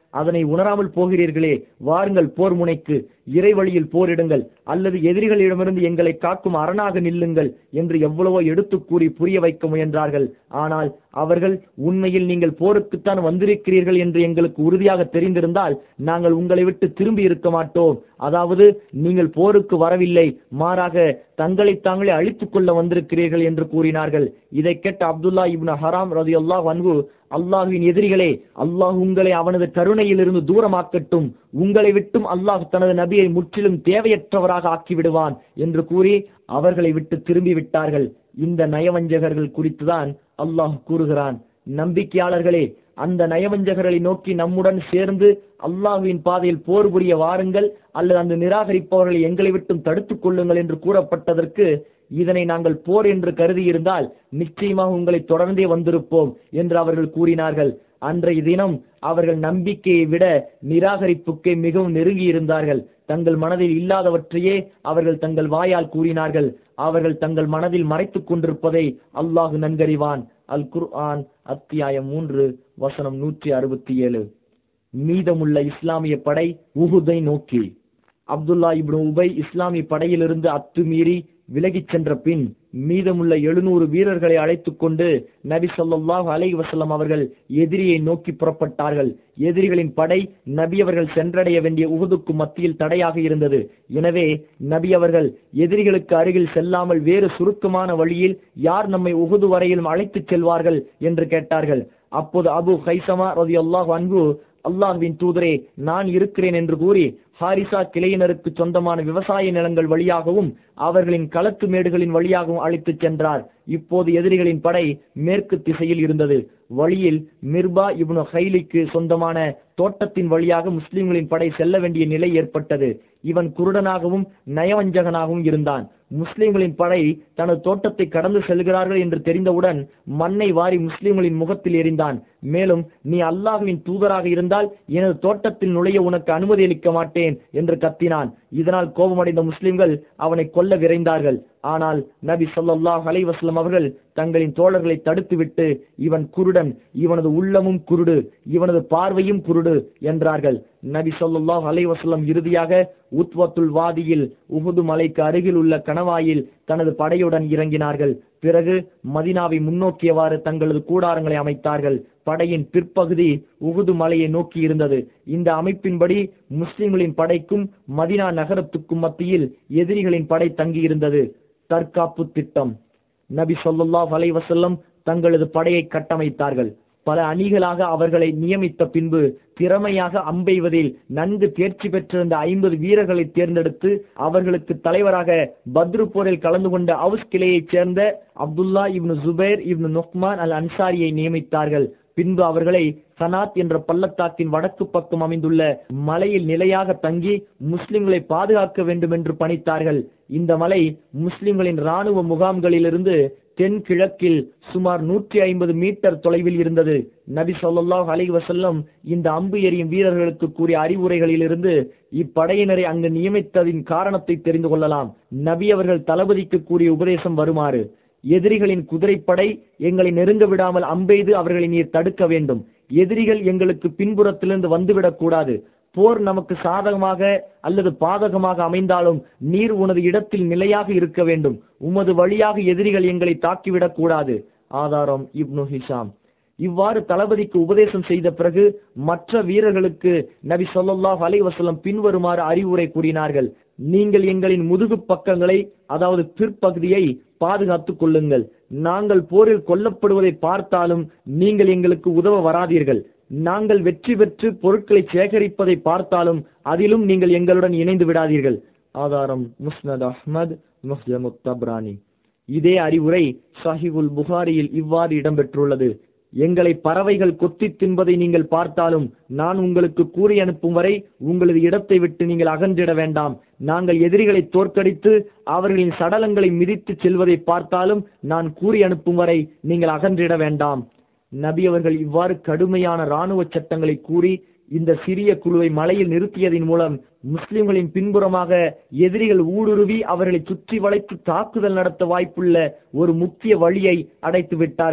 அதனை உணராமல் போகிறீர்களே வாருங்கள் போர் முனைக்கு இறை வழியில் போரிடுங்கள் அல்லது எதிரிகளிடமிருந்து எங்களை காக்கும் அரணாக நில்லுங்கள் என்று எவ்வளவோ எடுத்துக் கூறி புரிய வைக்க முயன்றார்கள் ஆனால் அவர்கள் உண்மையில் நீங்கள் போருக்குத்தான் வந்திருக்கிறீர்கள் என்று எங்களுக்கு உறுதியாக தெரிந்திருந்தால் நாங்கள் உங்களை விட்டு திரும்பி இருக்க மாட்டோம் அதாவது நீங்கள் போருக்கு வரவில்லை மாறாக தங்களை தாங்களே அழித்துக் கொள்ள வந்திருக்கிறீர்கள் என்று கூறினார்கள் இதை கேட்ட அப்துல்லா இப்னு ஹராம் ரதி அல்லாஹ் அன்பு அல்லாஹுவின் எதிரிகளே அல்லாஹ் உங்களை அவனது கருணையிலிருந்து தூரமாக்கட்டும் உங்களை விட்டும் அல்லாஹ் தனது நபியை முற்றிலும் தேவையற்றவராக ஆக்கிவிடுவான் என்று கூறி அவர்களை விட்டு திரும்பி விட்டார்கள் இந்த நயவஞ்சகர்கள் குறித்துதான் அல்லாஹ் கூறுகிறான் நம்பிக்கையாளர்களே அந்த நயவஞ்சகர்களை நோக்கி நம்முடன் சேர்ந்து அல்லாஹுவின் பாதையில் போர் புரிய வாருங்கள் அல்லது அந்த நிராகரிப்பவர்களை எங்களை விட்டும் தடுத்துக் கொள்ளுங்கள் என்று கூறப்பட்டதற்கு இதனை நாங்கள் போர் என்று கருதி இருந்தால் நிச்சயமாக உங்களை தொடர்ந்தே வந்திருப்போம் என்று அவர்கள் கூறினார்கள் அன்றைய தினம் அவர்கள் நம்பிக்கையை விட நிராகரிப்புக்கே மிகவும் நெருங்கி இருந்தார்கள் தங்கள் மனதில் இல்லாதவற்றையே அவர்கள் தங்கள் வாயால் கூறினார்கள் அவர்கள் தங்கள் மனதில் மறைத்துக் கொண்டிருப்பதை அல்லாஹ் நன்கறிவான் அல் குர்ஆன் அத்தியாயம் மூன்று வசனம் நூற்றி அறுபத்தி ஏழு மீதமுள்ள இஸ்லாமிய படை உஹுதை நோக்கி அப்துல்லா இப்னு உபை இஸ்லாமிய படையிலிருந்து அத்துமீறி விலகிச் சென்ற பின் மீதமுள்ள எழுநூறு வீரர்களை அழைத்துக் கொண்டு நபி ஸல்லல்லாஹு அலைஹி வஸல்லம் அவர்கள் எதிரியை நோக்கி புறப்பட்டார்கள் எதிரிகளின் படை நபி அவர்கள் சென்றடைய வேண்டிய உகுதுக்கு மத்தியில் தடையாக இருந்தது எனவே நபி அவர்கள் எதிரிகளுக்கு அருகில் செல்லாமல் வேறு சுருக்கமான வழியில் யார் நம்மை உகுது வரையிலும் அழைத்துச் செல்வார்கள் என்று கேட்டார்கள் அப்போது அபு ஹைசமா ரலியல்லாஹு அன்ஹு அல்லாஹ்வின் தூதரே நான் இருக்கிறேன் என்று கூறி ஹாரிசா கிளையினருக்கு சொந்தமான விவசாய நிலங்கள் வழியாகவும் அவர்களின் களத்து மேடுகளின் வழியாகவும் அழைத்துச் சென்றார் இப்போது எதிரிகளின் படை மேற்கு திசையில் இருந்தது வழியில் மிர்பா இப்னு ஹைலிக்கு சொந்தமான தோட்டத்தின் வழியாக முஸ்லிம்களின் படை செல்ல வேண்டிய நிலை ஏற்பட்டது இவன் குருடனாகவும் நயவஞ்சகனாகவும் இருந்தான் முஸ்லிம்களின் படை தனது தோட்டத்தை கடந்து செல்கிறார்கள் என்று தெரிந்தவுடன் மண்ணை வாரி முஸ்லிம்களின் முகத்தில் எறிந்தான் மேலும் நீ அல்லாஹுவின் தூதராக இருந்தால் எனது தோட்டத்தில் நுழைய உனக்கு அனுமதி அளிக்க மாட்டேன் என்று கத்தினான் இதனால் கோபமடைந்த முஸ்லிம்கள் அவனை கொல்ல விரைந்தார்கள் ஆனால் நபி ஸல்லல்லாஹு அலைஹி வஸல்லம் அவர்கள் தங்களின் தோழர்களை தடுத்துவிட்டு இவன் குருடன் இவனது உள்ளமும் குருடு இவனது பார்வையும் குருடு என்றார்கள் நபி ஸல்லல்லாஹு அலைஹி வஸல்லம் இறுதியாக உத்வத்துல் வாதியில் உஹுது மலைக்கு அருகில் உள்ள கணவாயில் தனது படையுடன் இறங்கினார்கள் பிறகு மதினாவை முன்னோக்கியவாறு தங்களது கூடாரங்களை அமைத்தார்கள் படையின் பிற்பகுதி உகுது மலையை நோக்கி இருந்தது இந்த அமைப்பின்படி முஸ்லிம்களின் படைக்கும் மதினா நகரத்துக்கும் மத்தியில் எதிரிகளின் படை தங்கியிருந்தது தற்காப்பு திட்டம் நபி ஸல்லல்லாஹு அலைஹி வஸல்லம் தங்களது படையை கட்டமைத்தார்கள் பல அணிகளாக அவர்களை நியமித்த பின்பு திறமையாக அம்பெய்வதில் நன்கு தேர்ச்சி பெற்றிருந்த ஐம்பது வீரர்களை தேர்ந்தெடுத்து அவர்களுக்கு தலைவராக பத்ரு போரில் கலந்து கொண்ட அவுஸ் கிளையைச் சேர்ந்த அப்துல்லா இப்னு ஜுபைர் இப்னு நுக்மான் அல் அன்சாரியை நியமித்தார்கள் பின்பு அவர்களை சனாத் என்ற பள்ளத்தாக்கின் வடக்கு பக்கம் அமைந்துள்ள மலையில் நிலையாக தங்கி முஸ்லிம்களை பாதுகாக்க வேண்டும் என்று பணித்தார்கள் இந்த மலை முஸ்லிம்களின் ராணுவ முகாம்களிலிருந்து தென் கிழக்கில் சுமார் நூற்றி ஐம்பது மீட்டர் தொலைவில் இருந்தது நபி ஸல்லல்லாஹு அலைஹி வஸல்லம் இந்த அம்பு எறியும் வீரர்களுக்கு கூறிய அறிவுரைகளிலிருந்து இப்படையினரை அங்கு நியமித்ததின் காரணத்தை தெரிந்து கொள்ளலாம் நபி அவர்கள் தளபதிக்கு கூறிய உபதேசம் வருமாறு எதிரிகளின் குதிரைப்படை எங்களை நெருங்க விடாமல் அம்பெய்து அவர்களை நீர் தடுக்க வேண்டும் எதிரிகள் எங்களுக்கு பின்புறத்திலிருந்து வந்துவிடக் கூடாது போர் நமக்கு சாதகமாக அல்லது பாதகமாக அமைந்தாலும் நீர் உனது இடத்தில் நிலையாக இருக்க வேண்டும் உமது வழியாக எதிரிகள் எங்களை தாக்கிவிடக் கூடாது ஆதாரம் இப்னு ஹிஷாம் இவ்வாறு தளபதிக்கு உபதேசம் செய்த பிறகு மற்ற வீரர்களுக்கு நபி ஸல்லல்லாஹு அலைஹி வஸல்லம் பின்வருமாறு அறிவுரை கூறினார்கள் நீங்கள் எங்களின் முதுகு பக்கங்களை அதாவது பிற்பகுதியை பாதுகாத்துக் கொள்ளுங்கள் நாங்கள் போரில் கொல்லப்படுவதை பார்த்தாலும் நீங்கள் எங்களுக்கு உதவ வராதீர்கள் நாங்கள் வெற்றி பெற்று பொருட்களை சேகரிப்பதை பார்த்தாலும் அதிலும் நீங்கள் எங்களுடன் இணைந்து விடாதீர்கள் ஆதாரம் முஸ்னத் அஹ்மத் முஹ்ஜமுத் தப்ரானி இதே அறிவுரை சஹிபுல் புகாரியில் இவ்வாறு இடம்பெற்றுள்ளது எங்களை பறவைகள் கொத்தித் தின்பதை நீங்கள் பார்த்தாலும் நான் உங்களுக்கு கூறி அனுப்பும் வரை உங்களது இடத்தை விட்டு நீங்கள் அகன்றிட வேண்டாம் நாங்கள் எதிரிகளை தோற்கடித்து அவர்களின் சடலங்களை மிதித்து செல்வதை பார்த்தாலும் நான் கூறி அனுப்பும் வரை நீங்கள் அகன்றிட வேண்டாம் நபி அவர்கள் இவ்வாறு கடுமையான இராணுவ சட்டங்களை கூறி இந்த சிறிய குழுவை மலையில் நிறுத்தியதன் மூலம் முஸ்லிம்களின் பின்புறமாக எதிரிகள் ஊடுருவி அவர்களை சுற்றி வளைத்து தாக்குதல் நடத்த வாய்ப்புள்ள ஒரு முக்கிய வழியை அடைத்து விட்டார்கள்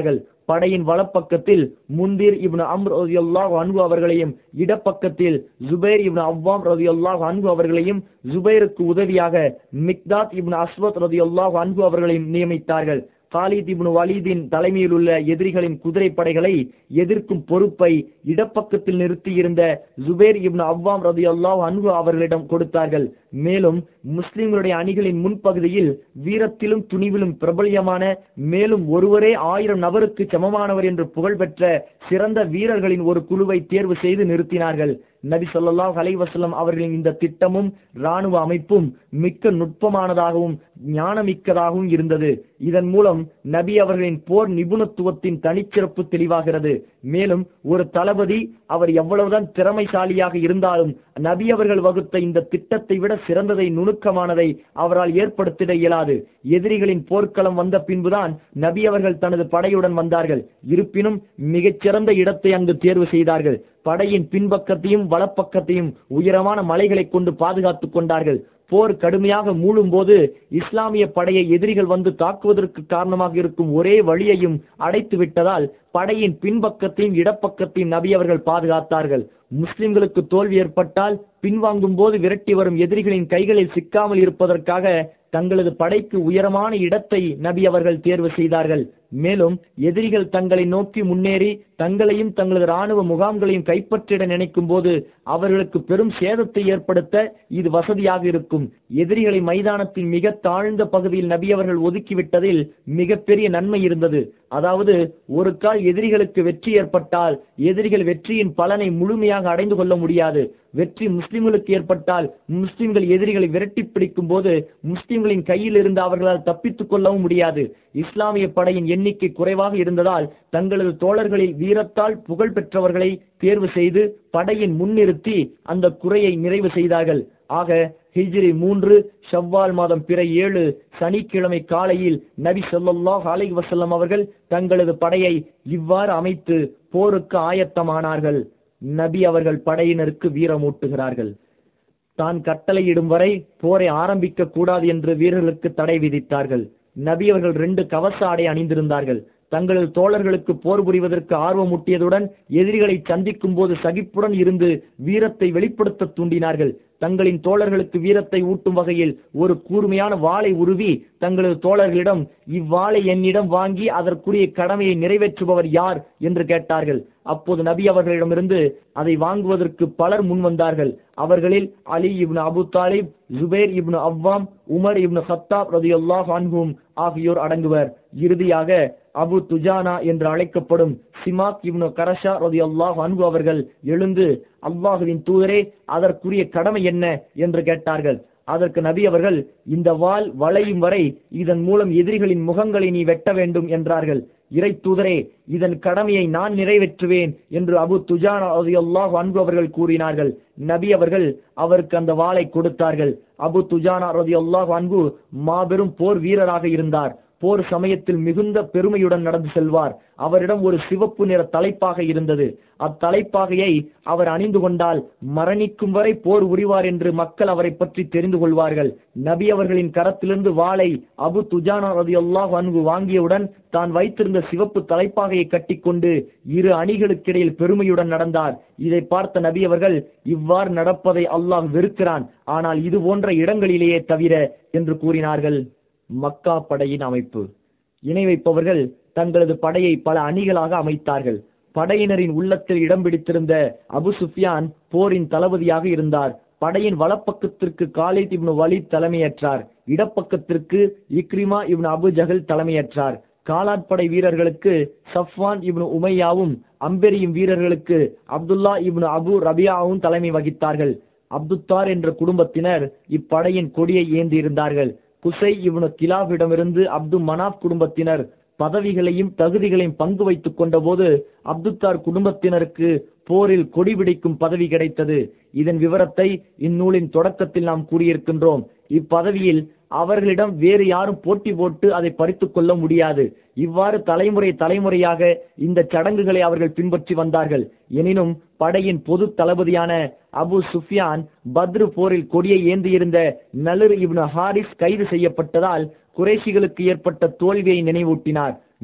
படையின் வலப்பக்கத்தில் முந்திர் இப்னு அம்ர் ரலியல்லாஹு அன்ஹு அவர்களையும் இடப்பக்கத்தில் ஜுபைர் இப்னு அவ்வாம் ரலியல்லாஹு அன்ஹு அவர்களையும் ஜுபைருக்கு உதவியாக மிக்தாத் இப்னு அஸ்வத் ரலியல்லாஹு அன்ஹு அவர்களையும் நியமித்தார்கள் காலித் இப்னு வலீதின் தலைமையில் உள்ள எதிரிகளின் குதிரை படைகளை எதிர்க்கும் பொறுப்பை இடப்பக்கத்தில் நிறுத்தியிருந்த ஜுபேர் இப்னு அவ்வாம் ரதியல்லாஹு அன்ஹு அவர்களிடம் கொடுத்தார்கள் மேலும் முஸ்லிம்களுடைய அணிகளின் முன்பகுதியில் வீரத்திலும் துணிவிலும் பிரபல்யமான மேலும் ஒருவரே ஆயிரம் நபருக்கு சமமானவர் என்று புகழ்பெற்ற சிறந்த வீரர்களின் ஒரு குழுவை தேர்வு செய்து நிறுத்தினார்கள் நபி ஸல்லல்லாஹு அலைஹி வஸல்லம் அவர்களின் இந்த திட்டமும் ராணுவ அமைப்பும் மிக்க நுட்பமானதாகவும் ஞானமிக்கதாகவும் இருந்தது இதன் மூலம் நபி அவர்களின் போர் நிபுணத்துவத்தின் தனிச்சிறப்பு தெளிவாகிறது மேலும் ஒரு தளபதி அவர் எவ்வளவுதான் திறமைசாலியாக இருந்தாலும் நபி அவர்கள் வகுத்த இந்த திட்டத்தை விட சிறந்ததை நுணுக்கமானதை அவரால் ஏற்படுத்திட இயலாது எதிரிகளின் போர்க்களம் வந்த பின்புதான் நபி அவர்கள் தனது படையுடன் வந்தார்கள் இருப்பினும் மிகச்சிறந்த இடத்தை அங்கு தேர்வு செய்தார்கள் படையின் பின்பக்கத்தையும் வலப்பக்கத்தையும் உயரமான மலைகளை கொண்டு பாதுகாத்துக் கொண்டார்கள் போர் கடுமையாக மூழும் போது இஸ்லாமிய படையை எதிரிகள் வந்து தாக்குவதற்கு காரணமாக இருக்கும் ஒரே வழியையும் அடைத்து விட்டதால் படையின் பின்பக்கத்தையும் இடப்பக்கத்தையும் நபி அவர்கள் பாதுகாத்தார்கள் முஸ்லிம்களுக்கு தோல்வி ஏற்பட்டால் பின்வாங்கும் போது விரட்டி வரும் எதிரிகளின் கைகளில் சிக்காமல் இருப்பதற்காக தங்களது படைக்கு உயரமான இடத்தை நபி அவர்கள் தேர்வு செய்தார்கள் மேலும் எதிரிகள் தங்களை நோக்கி முன்னேறி தங்களையும் தங்களது ராணுவ முகாம்களையும் கைப்பற்றிட நினைக்கும் போது அவர்களுக்கு பெரும் சேதத்தை ஏற்படுத்த இது வசதியாக இருக்கும் எதிரிகளை மைதானத்தின் மிக தாழ்ந்த பகுதியில் நபி அவர்கள் ஒதுக்கிவிட்டதில் மிகப்பெரிய நன்மை இருந்தது அதாவது ஒரு கால் எதிரிகளுக்கு வெற்றி ஏற்பட்டால் எதிரிகள் வெற்றியின் பலனை முழுமையாக அடைந்து கொள்ள முடியாது வெற்றி முஸ்லிம்களுக்கு ஏற்பட்டால் முஸ்லிம்கள் எதிரிகளை விரட்டி பிடிக்கும் போது முஸ்லிம்களின் கையில் இருந்து அவர்களால் தப்பித்துக் கொள்ளவும் முடியாது இஸ்லாமிய படையின் எண்ணிக்கை குறைவாக இருந்ததால் தங்களது தோழர்களில் வீரத்தால் புகழ் பெற்றவர்களை தேர்வு செய்து படையின் முன்னிறுத்தி அந்த குறையை நிறைவு செய்தார்கள் ஆக ஹிஜ்ரி மூன்று ஷவ்வால் மாதம் பிற ஏழு சனிக்கிழமை காலையில் நபி ஸல்லல்லாஹு அலைஹி வஸல்லம் அவர்கள் தங்களது படையை இவ்வாறு அமைத்து போருக்கு ஆயத்தமானார்கள் நபி அவர்கள் படையினருக்கு வீரமூட்டுகிறார்கள் தான் கட்டளையிடும் வரை போரை ஆரம்பிக்க கூடாது என்று வீரர்களுக்கு தடை விதித்தார்கள் நபி அவர்கள் ரெண்டு கவச ஆடை அணிந்திருந்தார்கள் தங்களது தோழர்களுக்கு போர் புரிவதற்கு ஆர்வமூட்டியதுடன் எதிரிகளை சந்திக்கும் போது சகிப்புடன் இருந்து வீரத்தை வெளிப்படுத்த தூண்டினார்கள் தங்களின் தோழர்களுக்கு வீரத்தை ஊட்டும் வகையில் ஒரு கூர்மையான வாளை உருவி தங்களது தோழர்களிடம் இவ்வாளை என்னிடம் வாங்கி அதற்குரிய கடமையை நிறைவேற்றுபவர் யார் என்று கேட்டார்கள் அப்போது நபி அவர்களிடமிருந்து அதை வாங்குவதற்கு பலர் முன்வந்தார்கள் அவர்களில் Ali ibn Abu Talib Zubair ibn Awwam Umar ibn Khattab ரதியுல்லாஹ் அன்ஹும் ஆகியோர் அடங்குவர் இறுதியாக அபு துஜானா என்று அழைக்கப்படும் சிமாக் இப்னு கரஷா ரதியுல்லாஹ் அன்ஹு அவர்கள் எழுந்து அல்லாஹுவின் தூதரே அதற்குரிய கடமை என்ன என்று கேட்டார்கள் அதற்கு நபி அவர்கள் இந்த வாள் வளையும் வரை இதன் மூலம் எதிரிகளின் முகங்களை நீ வெட்ட வேண்டும் என்றார்கள் இறை தூதரே இதன் கடமையை நான் நிறைவேற்றுவேன் என்று அபு துஜானா ரலியல்லாஹு அன்ஹு அவர்கள் கூறினார்கள் நபி அவர்கள் அவருக்கு அந்த வாளை கொடுத்தார்கள் அபு துஜானா ரலியல்லாஹு அன்ஹு மாபெரும் போர் வீரராக இருந்தார் போர் சமயத்தில் மிகுந்த பெருமையுடன் நடந்து செல்வார் அவரிடம் ஒரு சிவப்பு நிற தலைப்பாக இருந்தது அத்தலைப்பாகையை அவர் அணிந்து கொண்டால் மரணிக்கும் வரை போர் உரிவார் என்று மக்கள் அவரை பற்றி தெரிந்து கொள்வார்கள் நபி அவர்களின் கரத்திலிருந்து வாளை அபு துஜானா ரதியுல்லாஹ் அன்பு வாங்கியவுடன் தான் வைத்திருந்த சிவப்பு தலைப்பாகையை கட்டிக்கொண்டு இரு அணிகளுக்கிடையில் பெருமையுடன் நடந்தார் இதை பார்த்த நபி அவர்கள் இவ்வாறு நடப்பதை அல்லாஹ் வெறுக்கிறான் ஆனால் இது போன்ற இடங்களிலேயே தவிர என்று கூறினார்கள் மக்கா படையின் அமைப்பு இணை வைப்பவர்கள் தங்களது படையை பல அணிகளாக அமைத்தார்கள் படையினரின் உள்ளத்தில் இடம் பிடித்திருந்த அபு சுஃபியான் போரின் தளபதியாக இருந்தார் படையின் வலப்பக்கத்திற்கு காலித் இப்னு வலித் தலைமையேற்றார் இடப்பக்கத்திற்கு இக்ரிமா இப்னு அபு ஜஹல் தலைமையேற்றார் காலாட்படை வீரர்களுக்கு சஃப்வான் இப்னு உமையாவும் அம்பெரியும் வீரர்களுக்கு அப்துல்லா இப்னு அபு ரபியாவும் தலைமை வகித்தார்கள் அப்துத்தார் என்ற குடும்பத்தினர் இப்படையின் கொடியை ஏந்தியிருந்தார்கள் குசை இவனு கிலாவிடமிருந்து அப்து மனாப் குடும்பத்தினர் பதவிகளையும் தகுதிகளையும் பங்கு வைத்துக் கொண்ட போது அப்துத்தார் குடும்பத்தினருக்கு போரில் கொடி பிடிக்கும் பதவி கிடைத்தது இதன் விவரத்தை இந்நூலின் தொடக்கத்தில் நாம் கூறியிருக்கின்றோம் இப்பதவியில் அவர்களிடம் வேறு யாரும் போட்டி போட்டு அதை பறித்துக் கொள்ள முடியாது இவ்வாறு தலைமுறை தலைமுறையாக இந்த சடங்குகளை அவர்கள் பின்பற்றி வந்தார்கள் எனினும் படையின் பொது தளபதியான அபு சுஃபியான் பத்ரு போரில் கொடியை ஏந்தியிருந்த நலிர் இப்னு ஹாரிஸ் கைது செய்யப்பட்டதால் குறைஷிகளுக்கு ஏற்பட்ட தோல்வியை நினைவூட்டினார்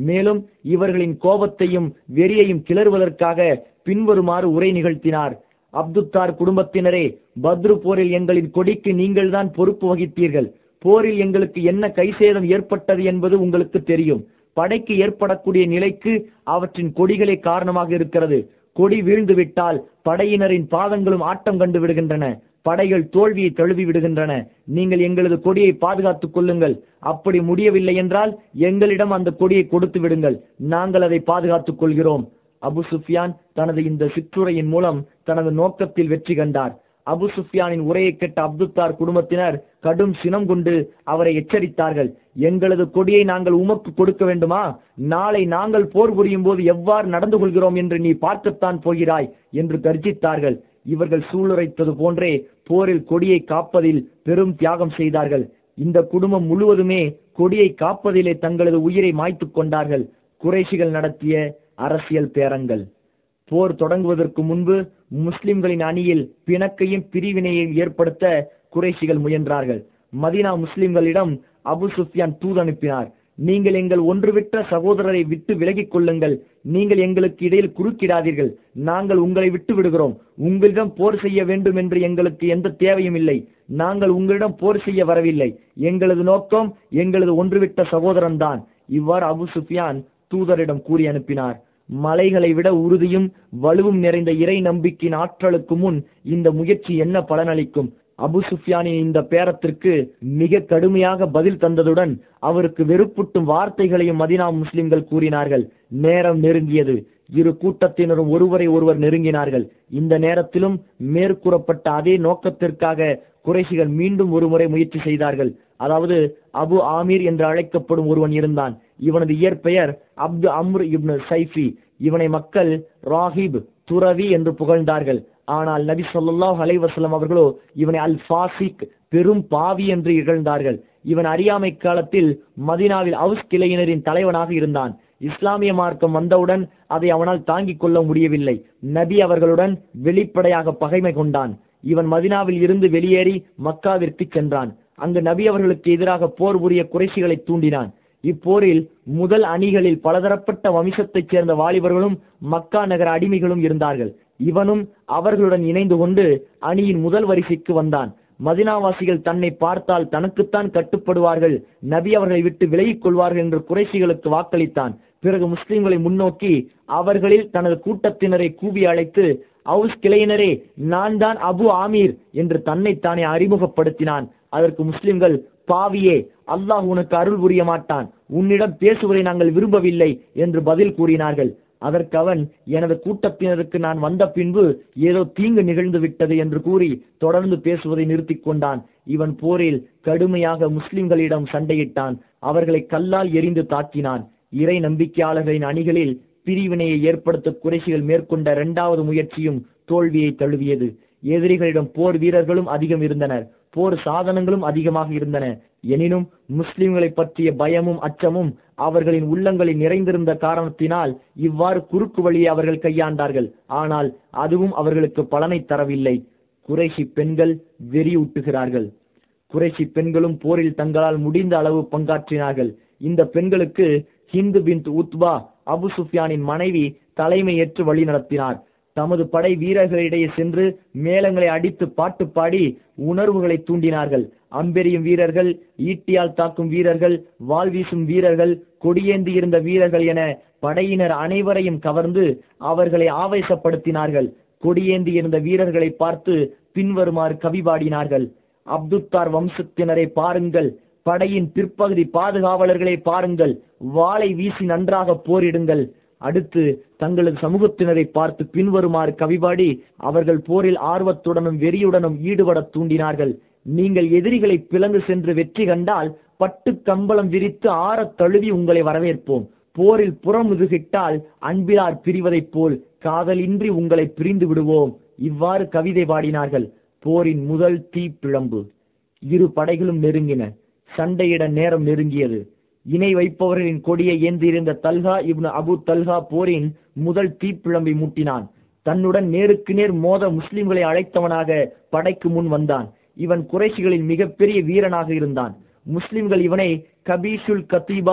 மேலும் இவர்களின் கோபத்தையும் வெறியையும் கிளறுவதற்காக பின்வருமாறு உரை நிகழ்த்தினார் அப்துத்தார் குடும்பத்தினரே பத்ரு போரில் எங்களின் கொடிக்கு நீங்கள்தான் பொறுப்பு வகித்தீர்கள் போரில் எங்களுக்கு என்ன கைசேதம் ஏற்பட்டது என்பது உங்களுக்கு தெரியும் படைக்கு ஏற்படக்கூடிய நிலைக்கு அவற்றின் கொடிகளே காரணமாக இருக்கிறது கொடி வீழ்ந்து விட்டால் படையினரின் பாதங்களும் ஆட்டம் கண்டு விடுகின்றன படைகள் தோல்வியை தழுவி விடுகின்றன நீங்கள் எங்களது கொடியை பாதுகாத்துக் கொள்ளுங்கள் அப்படி முடியவில்லை என்றால் எங்களிடம் அந்த கொடியை கொடுத்து விடுங்கள் நாங்கள் அதை பாதுகாத்துக் கொள்கிறோம் அபு சுஃபியான் தனது இந்த சிற்றுரையின் மூலம் தனது நோக்கத்தில் வெற்றி கண்டார் அபு சுஃபியானின் உரையை கேட்ட அப்துத்தார் குடும்பத்தினர் கடும் சினம் கொண்டு அவரை எச்சரித்தார்கள் எங்களது கொடியை நாங்கள் உமக்கு கொடுக்க வேண்டுமா நாளை நாங்கள் போர் புரியும் போது எவ்வாறு நடந்து கொள்கிறோம் என்று நீ பார்க்கத்தான் போகிறாய் என்று கர்ஜித்தார்கள் இவர்கள் சூளுரைத்தது போன்றே போரில் கொடியை காப்பதில் பெரும் தியாகம் செய்தார்கள் இந்த குடும்பம் முழுவதுமே கொடியை காப்பதிலே தங்களது உயிரை மாய்த்துக் கொண்டார்கள் குறைஷிகள் நடத்திய அரசியல் பேரங்கள் போர் தொடங்குவதற்கு முன்பு முஸ்லிம்களின் அணியில் பிணக்கையும் பிரிவினையையும் ஏற்படுத்த குறைஷிகள் முயன்றார்கள் மதீனா முஸ்லிம்களிடம் அபு சுஃபியான் தூது அனுப்பினார் நீங்கள் எங்கள் ஒன்றுவிட்ட சகோதரரை விட்டு விலகிக் கொள்ளுங்கள் நீங்கள் எங்களுக்கு இடையில் குறுக்கிடாதீர்கள் நாங்கள் உங்களை விட்டு விடுகிறோம் உங்களிடம் போர் செய்ய வேண்டும் என்று எங்களுக்கு எந்த தேவையும் இல்லை நாங்கள் உங்களிடம் போர் செய்ய வரவில்லை எங்களது நோக்கம் எங்களது ஒன்றுவிட்ட சகோதரன் தான் இவ்வாறு அபு சுஃபியான் தூதரிடம் கூறி அனுப்பினார் மலைகளை விட உறுதியும் வலுவும் நிறைந்த இறை நம்பிக்கையின் ஆற்றலுக்கு முன் இந்த முயற்சி என்ன பலனளிக்கும் அபு சுஃபியானின் இந்த பேரத்திற்கு மிக கடுமையாக பதில் தந்ததுடன் அவருக்கு வெறுப்புட்டும் வார்த்தைகளையும் மதினா முஸ்லிம்கள் கூறினார்கள் நேரம் நெருங்கியது இரு கூட்டத்தினரும் ஒருவரை ஒருவர் நெருங்கினார்கள் இந்த நேரத்திலும் மேற்கூறப்பட்ட அதே நோக்கத்திற்காக குறைசிகள் மீண்டும் ஒருமுறை முயற்சி செய்தார்கள் அதாவது அபு ஆமீர் என்று அழைக்கப்படும் ஒருவன் இருந்தான் இவனது இயற்பெயர் அப்து அம்ர் இப்னு சைஃபி இவனை மக்கள் ராஹிப் துறவி என்று புகழ்ந்தார்கள் ஆனால் நபி சொல்லாஹ் அலைவசலம் அவர்களோ இவனை அல் ஃபாசிக் பெரும் பாவி என்று இகழ்ந்தார்கள் இவன் அறியாமை காலத்தில் மதினாவில் அவுஸ் கிளையினரின் தலைவனாக இருந்தான் இஸ்லாமிய மார்க்கம் வந்தவுடன் அதை அவனால் தாங்கிக் கொள்ள முடியவில்லை நபி அவர்களுடன் வெளிப்படையாக பகைமை கொண்டான் இவன் மதினாவில் இருந்து வெளியேறி மக்காவிற்கு சென்றான் அங்கு நபி அவர்களுக்கு எதிராக போர் புரிய குறைசிகளை தூண்டினான் இப்போரில் முதல் அணிகளில் பலதரப்பட்ட வம்சத்தைச் சேர்ந்த வாலிபர்களும் மக்கா நகர அடிமைகளும் இருந்தார்கள் இவனும் அவர்களுடன் இணைந்து கொண்டு அணியின் முதல் வரிசைக்கு வந்தான் மதினாவாசிகள் தன்னை பார்த்தால் தனக்குத்தான் கட்டுப்படுவார்கள் நபி அவர்களை விட்டு விலகிக் கொள்வார்கள் என்று குறைசிகளுக்கு வாக்களித்தான் பிறகு முஸ்லிம்களை முன்னோக்கி அவர்களில் தனது கூட்டத்தினரை கூவி அழைத்து அவுஸ் கிளையினரே நான் தான் அபு ஆமீர் என்று தன்னைத்தானே அறிமுகப்படுத்தினான் அதற்கு முஸ்லிம்கள் பாவியே அல்லாஹ் உனக்கு அருள் புரிய மாட்டான் உன்னிடம் பேசுவதை நாங்கள் விரும்பவில்லை என்று பதில் கூறினார்கள் அதற்கு அவன் எனது கூட்டத்தினருக்கு நான் வந்த பின்பு ஏதோ தீங்கு நிகழ்ந்து விட்டது என்று கூறி தொடர்ந்து பேசுவதை நிறுத்திக் கொண்டான் இவன் போரில் கடுமையாக முஸ்லிம்களிடம் சண்டையிட்டான் அவர்களை கல்லால் எரிந்து தாக்கினான் இறை நம்பிக்கையாளர்களின் அணிகளில் பிரிவினையை ஏற்படுத்த குறைசிகள் மேற்கொண்ட இரண்டாவது முயற்சியும் தோல்வியை தழுவியது எதிரிகளிடம் போர் வீரர்களும் அதிகம் இருந்தனர் போர் சாதனங்களும் அதிகமாக இருந்தன எனினும் முஸ்லிம்களை பற்றிய பயமும் அச்சமும் அவர்களின் உள்ளங்களில் நிறைந்திருந்த காரணத்தினால் இவ்வாறு குறுக்கு வழியை அவர்கள் கையாண்டார்கள் ஆனால் அதுவும் அவர்களுக்கு பலனை தரவில்லை குறைசி பெண்கள் வெறியூட்டுகிறார்கள் குறைசி பெண்களும் போரில் தங்களால் முடிந்த அளவு பங்காற்றினார்கள் இந்த பெண்களுக்கு ஹிந்து பின் உத்பா அபு சுஃபியானின் மனைவி தலைமை ஏற்று வழி நடத்தினார் தமது படை வீரர்களிடையே சென்று மேளங்களை அடித்து பாட்டு பாடி உணர்வுகளை தூண்டினார்கள் அம்பெரியும் வீரர்கள் ஈட்டியால் தாக்கும் வீரர்கள் வாள் வீசும் வீரர்கள் கொடியேந்தி இருந்த வீரர்கள் என படையினர் அனைவரையும் கவர்ந்து அவர்களை ஆவேசப்படுத்தினார்கள் கொடியேந்தி இருந்த வீரர்களை பார்த்து பின்வருமாறு கவி பாடினார்கள் அப்துத்தார் வம்சத்தினரை பாருங்கள் படையின் பிற்பகுதி பாதுகாவலர்களை பாருங்கள் வாளை வீசி நன்றாக போரிடுங்கள் அடுத்து தங்களது சமூகத்தினரை பார்த்து பின்வருமாறு கவிபாடி அவர்கள் போரில் ஆர்வத்துடனும் வெறியுடனும் ஈடுபட தூண்டினார்கள் நீங்கள் எதிரிகளை பிளந்து சென்று வெற்றி கண்டால் பட்டு கம்பளம் விரித்து ஆறத் தழுவி உங்களை வரவேற்போம் போரில் புறமுதுகிட்டால் அன்பிலார் பிரிவதைப் போல் காதலின்றி உங்களை பிரிந்து விடுவோம் இவ்வாறு கவிதை பாடினார்கள் போரின் முதல் தீ பிழம்பு இரு படைகளும் நெருங்கின சண்டையிட நேரம் நெருங்கியது இணை வைப்பவர்களின் கொடியை ஏந்தியிருந்த தல்ஹா இப்னு அபு தல்ஹா போரின் முதல் தீப்பிழம்பை மூட்டினான் தன்னுடன் நேருக்கு நேர் மோத முஸ்லிம்களை அழைத்தவனாக படைக்கு முன் வந்தான் இவன் குறைசிகளின் மிகப்பெரிய வீரனாக இருந்தான் முஸ்லிம்கள் இவனை கபீஷுல் கத்தீபா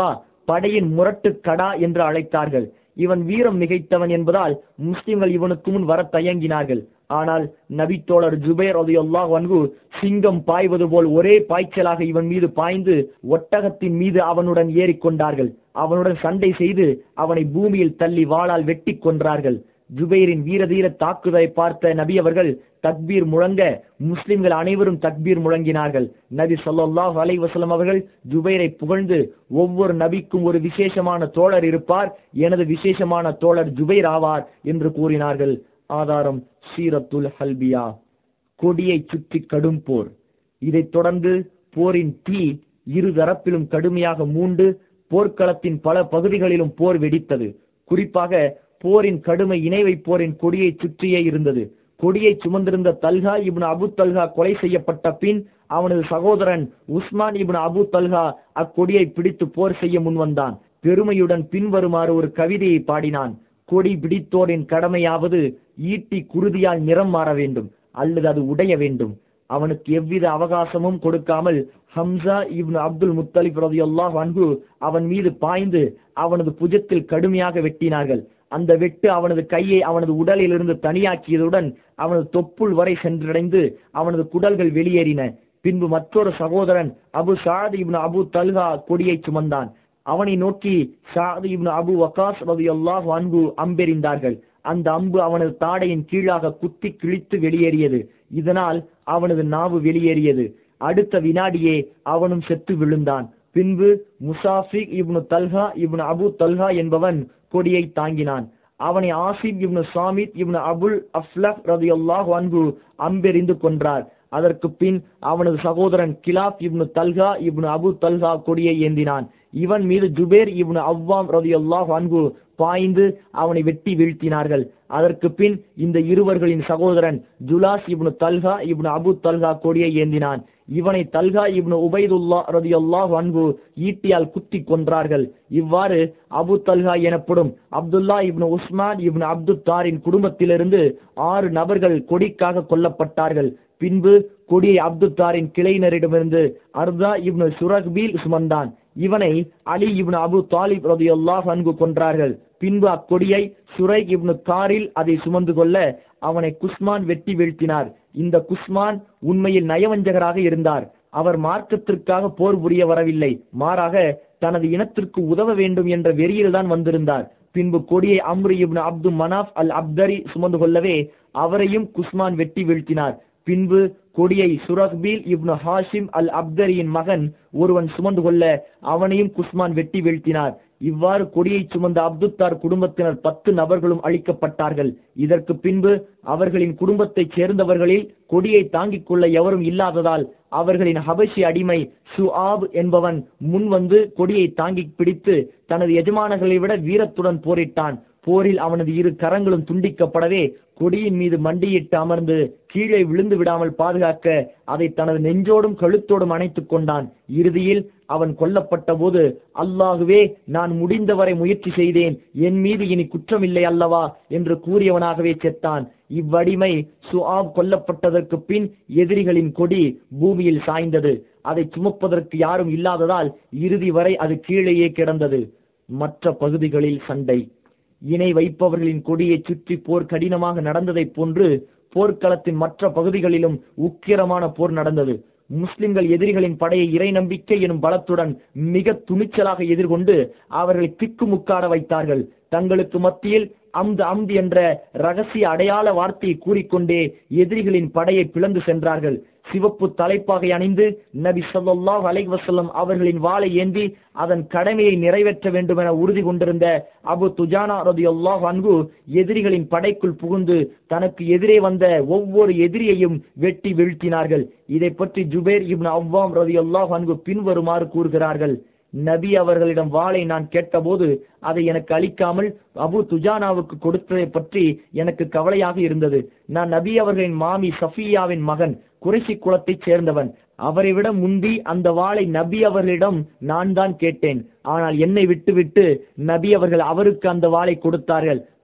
படையின் முரட்டு கடா என்று அழைத்தார்கள் இவன் வீரம் மிகைத்தவன் என்பதால் முஸ்லிம்கள் இவனுக்கு முன் வர தயங்கினார்கள் ஆனால் நபித்தோழர் ஜுபேர் ரலியல்லாஹு அன்ஹு சிங்கம் பாய்வது போல் ஒரே பாய்ச்சலாக இவன் மீது பாய்ந்து ஒட்டகத்தின் மீது அவனுடன் ஏறிக்கொண்டார்கள் அவனுடன் சண்டை செய்து அவனை பூமியில் தள்ளி வாளால் வெட்டி கொன்றார்கள் ஜுபைரின் வீரதீர தாக்குதலை பார்த்த நபி அவர்கள் தக்பீர் முழங்க முஸ்லிம்கள் அனைவரும் தக்பீர் முழங்கினார்கள் நபி ஸல்லல்லாஹு அலைஹி வஸல்லம் அவர்கள் ஜுபைரை புகழ்ந்து ஒவ்வொரு நபிக்கும் ஒரு விசேஷமான தோழர் இருப்பார் எனது விசேஷமான தோழர் ஜுபைர் ஆவார் என்று கூறினார்கள் ஆதாரம் சீரத்துல் ஹல்பியா கொடியை சுற்றி கடும் போர் இதைத் தொடர்ந்து போரின் தீ இரு தரப்பிலும் கடுமையாக மூண்டு போர்க்களத்தின் பல பகுதிகளிலும் போர் வெடித்தது குறிப்பாக போரின் கடுமை இணை வைப்போரின் கொடியை சுற்றியே இருந்தது கொடியை சுமந்திருந்த தல்ஹா இப்னு அபு தல்ஹா கொலை செய்யப்பட்ட பின் அவனது சகோதரன் உஸ்மான் இப்னு அபு தல்ஹா அக்கொடியை பிடித்து போர் செய்ய முன்வந்தான் பெருமையுடன் பின்வருமாறு ஒரு கவிதையை பாடினான் கொடி பிடித்தோரின் கடமையாவது ஈட்டி குருதியால் நிறம் மாற வேண்டும் அல்லது அது உடைய வேண்டும் அவனுக்கு எவ்வித அவகாசமும் கொடுக்காமல் ஹம்சா இப்னு அப்துல் முத்தலிப் ரலியல்லாஹு அன்ஹு அவன் மீது பாய்ந்து அவனது புஜத்தில் கடுமையாக வெட்டினார்கள் அந்த வெட்டு அவனது கையை அவனது உடலிலிருந்து தனியாக்கியதுடன் அவனது தொப்புள் வரை சென்றடைந்து அவனது குடல்கள் வெளியேறின பின்பு மற்றொரு சகோதரன் Abu Saad ibn Abu Talha கொடியை சுமந்தான் அவனை நோக்கி சாத் இப்னு அபு வகாஸ் ரலியல்லாஹு அன்ஹு அம்பெறிந்தார்கள் அந்த அம்பு அவனது தாடையின் கீழாக குத்தி கிழித்து வெளியேறியது இதனால் அவனது நாவு வெளியேறியது அடுத்த வினாடியே அவனும் செத்து விழுந்தான் பின்பு Musafi ibn Talha ibn Abu Talha என்பவன் கொடியை தாங்கினான் அவனை ஆசிப் இப்னு சாமித் இப்னு அபுல் அஃப்லஹ் ரதியல்லாஹு அன்ஹு அம்பெறிந்து கொன்றார் அதற்கு பின் அவனது சகோதரன் Kilab ibn Talha ibn Abu Talha கொடியை ஏந்தினான் இவன் மீது ஜுபேர் இப்னு அவ்வாம் ரதியல்லாஹு அன்ஹு பாய்ந்து அவனை வெட்டி வீழ்த்தினார்கள் அதற்கு பின் இந்த இருவர்களின் சகோதரன் Julas ibn Talha ibn Abu Talha கொடியை ஏந்தினான் இவனை தல்ஹா இப்னு உபைதுல்லா ரதியல்லாஹு அன்ஹு ஈட்டியால் குத்தி கொன்றார்கள் இவ்வாறு அபு தல்ஹா எனப்படும் அப்துல்லா இப்னு உஸ்மான் இப்னு அப்து தாரின் குடும்பத்திலிருந்து ஆறு நபர்கள் கொடிக்காக கொல்லப்பட்டார்கள் பின்பு கொடியை அப்துத்தாரின் கிளையினரிடமிருந்து அர்தா இப்னு சுரக்பீல் சுமந்தான் இவனை அலி இப்னு அபு தாலிப் ரதியல்லாஹு அன்ஹு கொன்றார்கள் பின்பு அக்கொடியை சுரை இப்னு காரில் அதை சுமந்து கொள்ள அவனை குஸ்மான் வெட்டி வீழ்த்தினார் இந்த குஸ்மான் உண்மையில் நயவஞ்சகராக இருந்தார் அவர் மார்க்கத்திற்காக போர் புரிய வரவில்லை மாறாக தனது இனத்திற்கு உதவ வேண்டும் என்ற வெறியில்தான் வந்திருந்தார் பின்பு கொடியை அம்ரு இப்னு அப்து மனாஃப் அல் அப்தரி சுமந்து கொள்ளவே அவரையும் குஸ்மான் வெட்டி வீழ்த்தினார் பின்பு கொடியை சுரக்பீல் இப்னு ஹாஷிம் அல் அப்தரியின் மகன் ஒருவன் சுமந்து கொள்ள அவனையும் குஸ்மான் வெட்டி வீழ்த்தினார் இவ்வாறு கொடியை சுமந்த அப்துத்தார் குடும்பத்தினர் பத்து நபர்களும் அழிக்கப்பட்டார்கள் இதற்கு பின்பு அவர்களின் குடும்பத்தைச் சேர்ந்தவர்களில் கொடியை தாங்கிக் கொள்ள எவரும் இல்லாததால் அவர்களின் ஹபஷி அடிமை சுஆப் என்பவன் முன் வந்து கொடியை தாங்கி பிடித்து தனது எஜமானர்களை விட வீரத்துடன் போரிட்டான் போரில் அவனது இரு கரங்களும் துண்டிக்கப்படவே கொடியின் மீது மண்டியிட்டு அமர்ந்து கீழே விழுந்து விடாமல் பாதுகாக்க அதை தனது நெஞ்சோடும் கழுத்தோடும் அணைத்துக் கொண்டான் இறுதியில் அவன் கொல்லப்பட்ட போது அல்லாகுவே நான் முடிந்தவரை முயற்சி செய்தேன் என் மீது இனி குற்றமில்லை அல்லவா என்று கூறியவனாகவே செத்தான் இவ்வடிமை சுஆப் கொல்லப்பட்டதற்கு பின் எதிரிகளின் கொடி பூமியில் சாய்ந்தது அதை சுமப்பதற்கு யாரும் இல்லாததால் இறுதி வரை அது கீழேயே கிடந்தது மற்ற பகுதிகளில் சண்டை இணை வைப்பவர்களின் கொடியை சுற்றி போர் கடினமாக நடந்ததைப் போன்று போர்க்களத்தின் மற்ற பகுதிகளிலும் உக்கிரமான போர் நடந்தது முஸ்லிம்கள் எதிரிகளின் படையை இறை நம்பிக்கை எனும் பலத்துடன் மிக துணிச்சலாக எதிர்கொண்டு அவர்களை திக்குமுக்காட வைத்தார்கள் தங்களுக்கு மத்தியில் அம்து அம்து என்ற ரகசிய அடையாள வார்த்தையை கூறிக்கொண்டே எதிரிகளின் படையை பிளந்து சென்றார்கள் சிவப்பு தலைப்பாகை அணிந்து நபி ஸல்லல்லாஹு அலைஹி வஸல்லம் அவர்களின் வாளை ஏந்தி அதன் கடமையை நிறைவேற்ற வேண்டும் என உறுதி கொண்டிருந்த அபு துஜானா ரதியல்லாஹு அன்ஹு எதிரிகளின் படைக்குள் புகுந்து தனக்கு எதிரே வந்த ஒவ்வொரு எதிரியையும் வெட்டி வீழ்த்தினார்கள் இதை பற்றி ஜுபேர் இப்னு அவ்வாம் ரதியல்லாஹு அன்ஹு பின்வருமாறு கூறுகிறார்கள் நபி அவர்களிடம் வாளை நான் கேட்டபோது அதை எனக்கு அளிக்காமல் அபு துஜானாவுக்கு கொடுத்ததை பற்றி எனக்கு கவலையாக இருந்தது நான் நபி அவர்களின் மாமி சஃபியாவின் மகன் குறைசி குலத்தைச் சேர்ந்தவன் அவரை விட முந்தி அந்த வாளை நபி அவர்களிடம் நான் தான் கேட்டேன் ஆனால் என்னை விட்டுவிட்டு நபி அவர்கள் அவருக்கு அந்த வாளை கொடுத்தார்கள்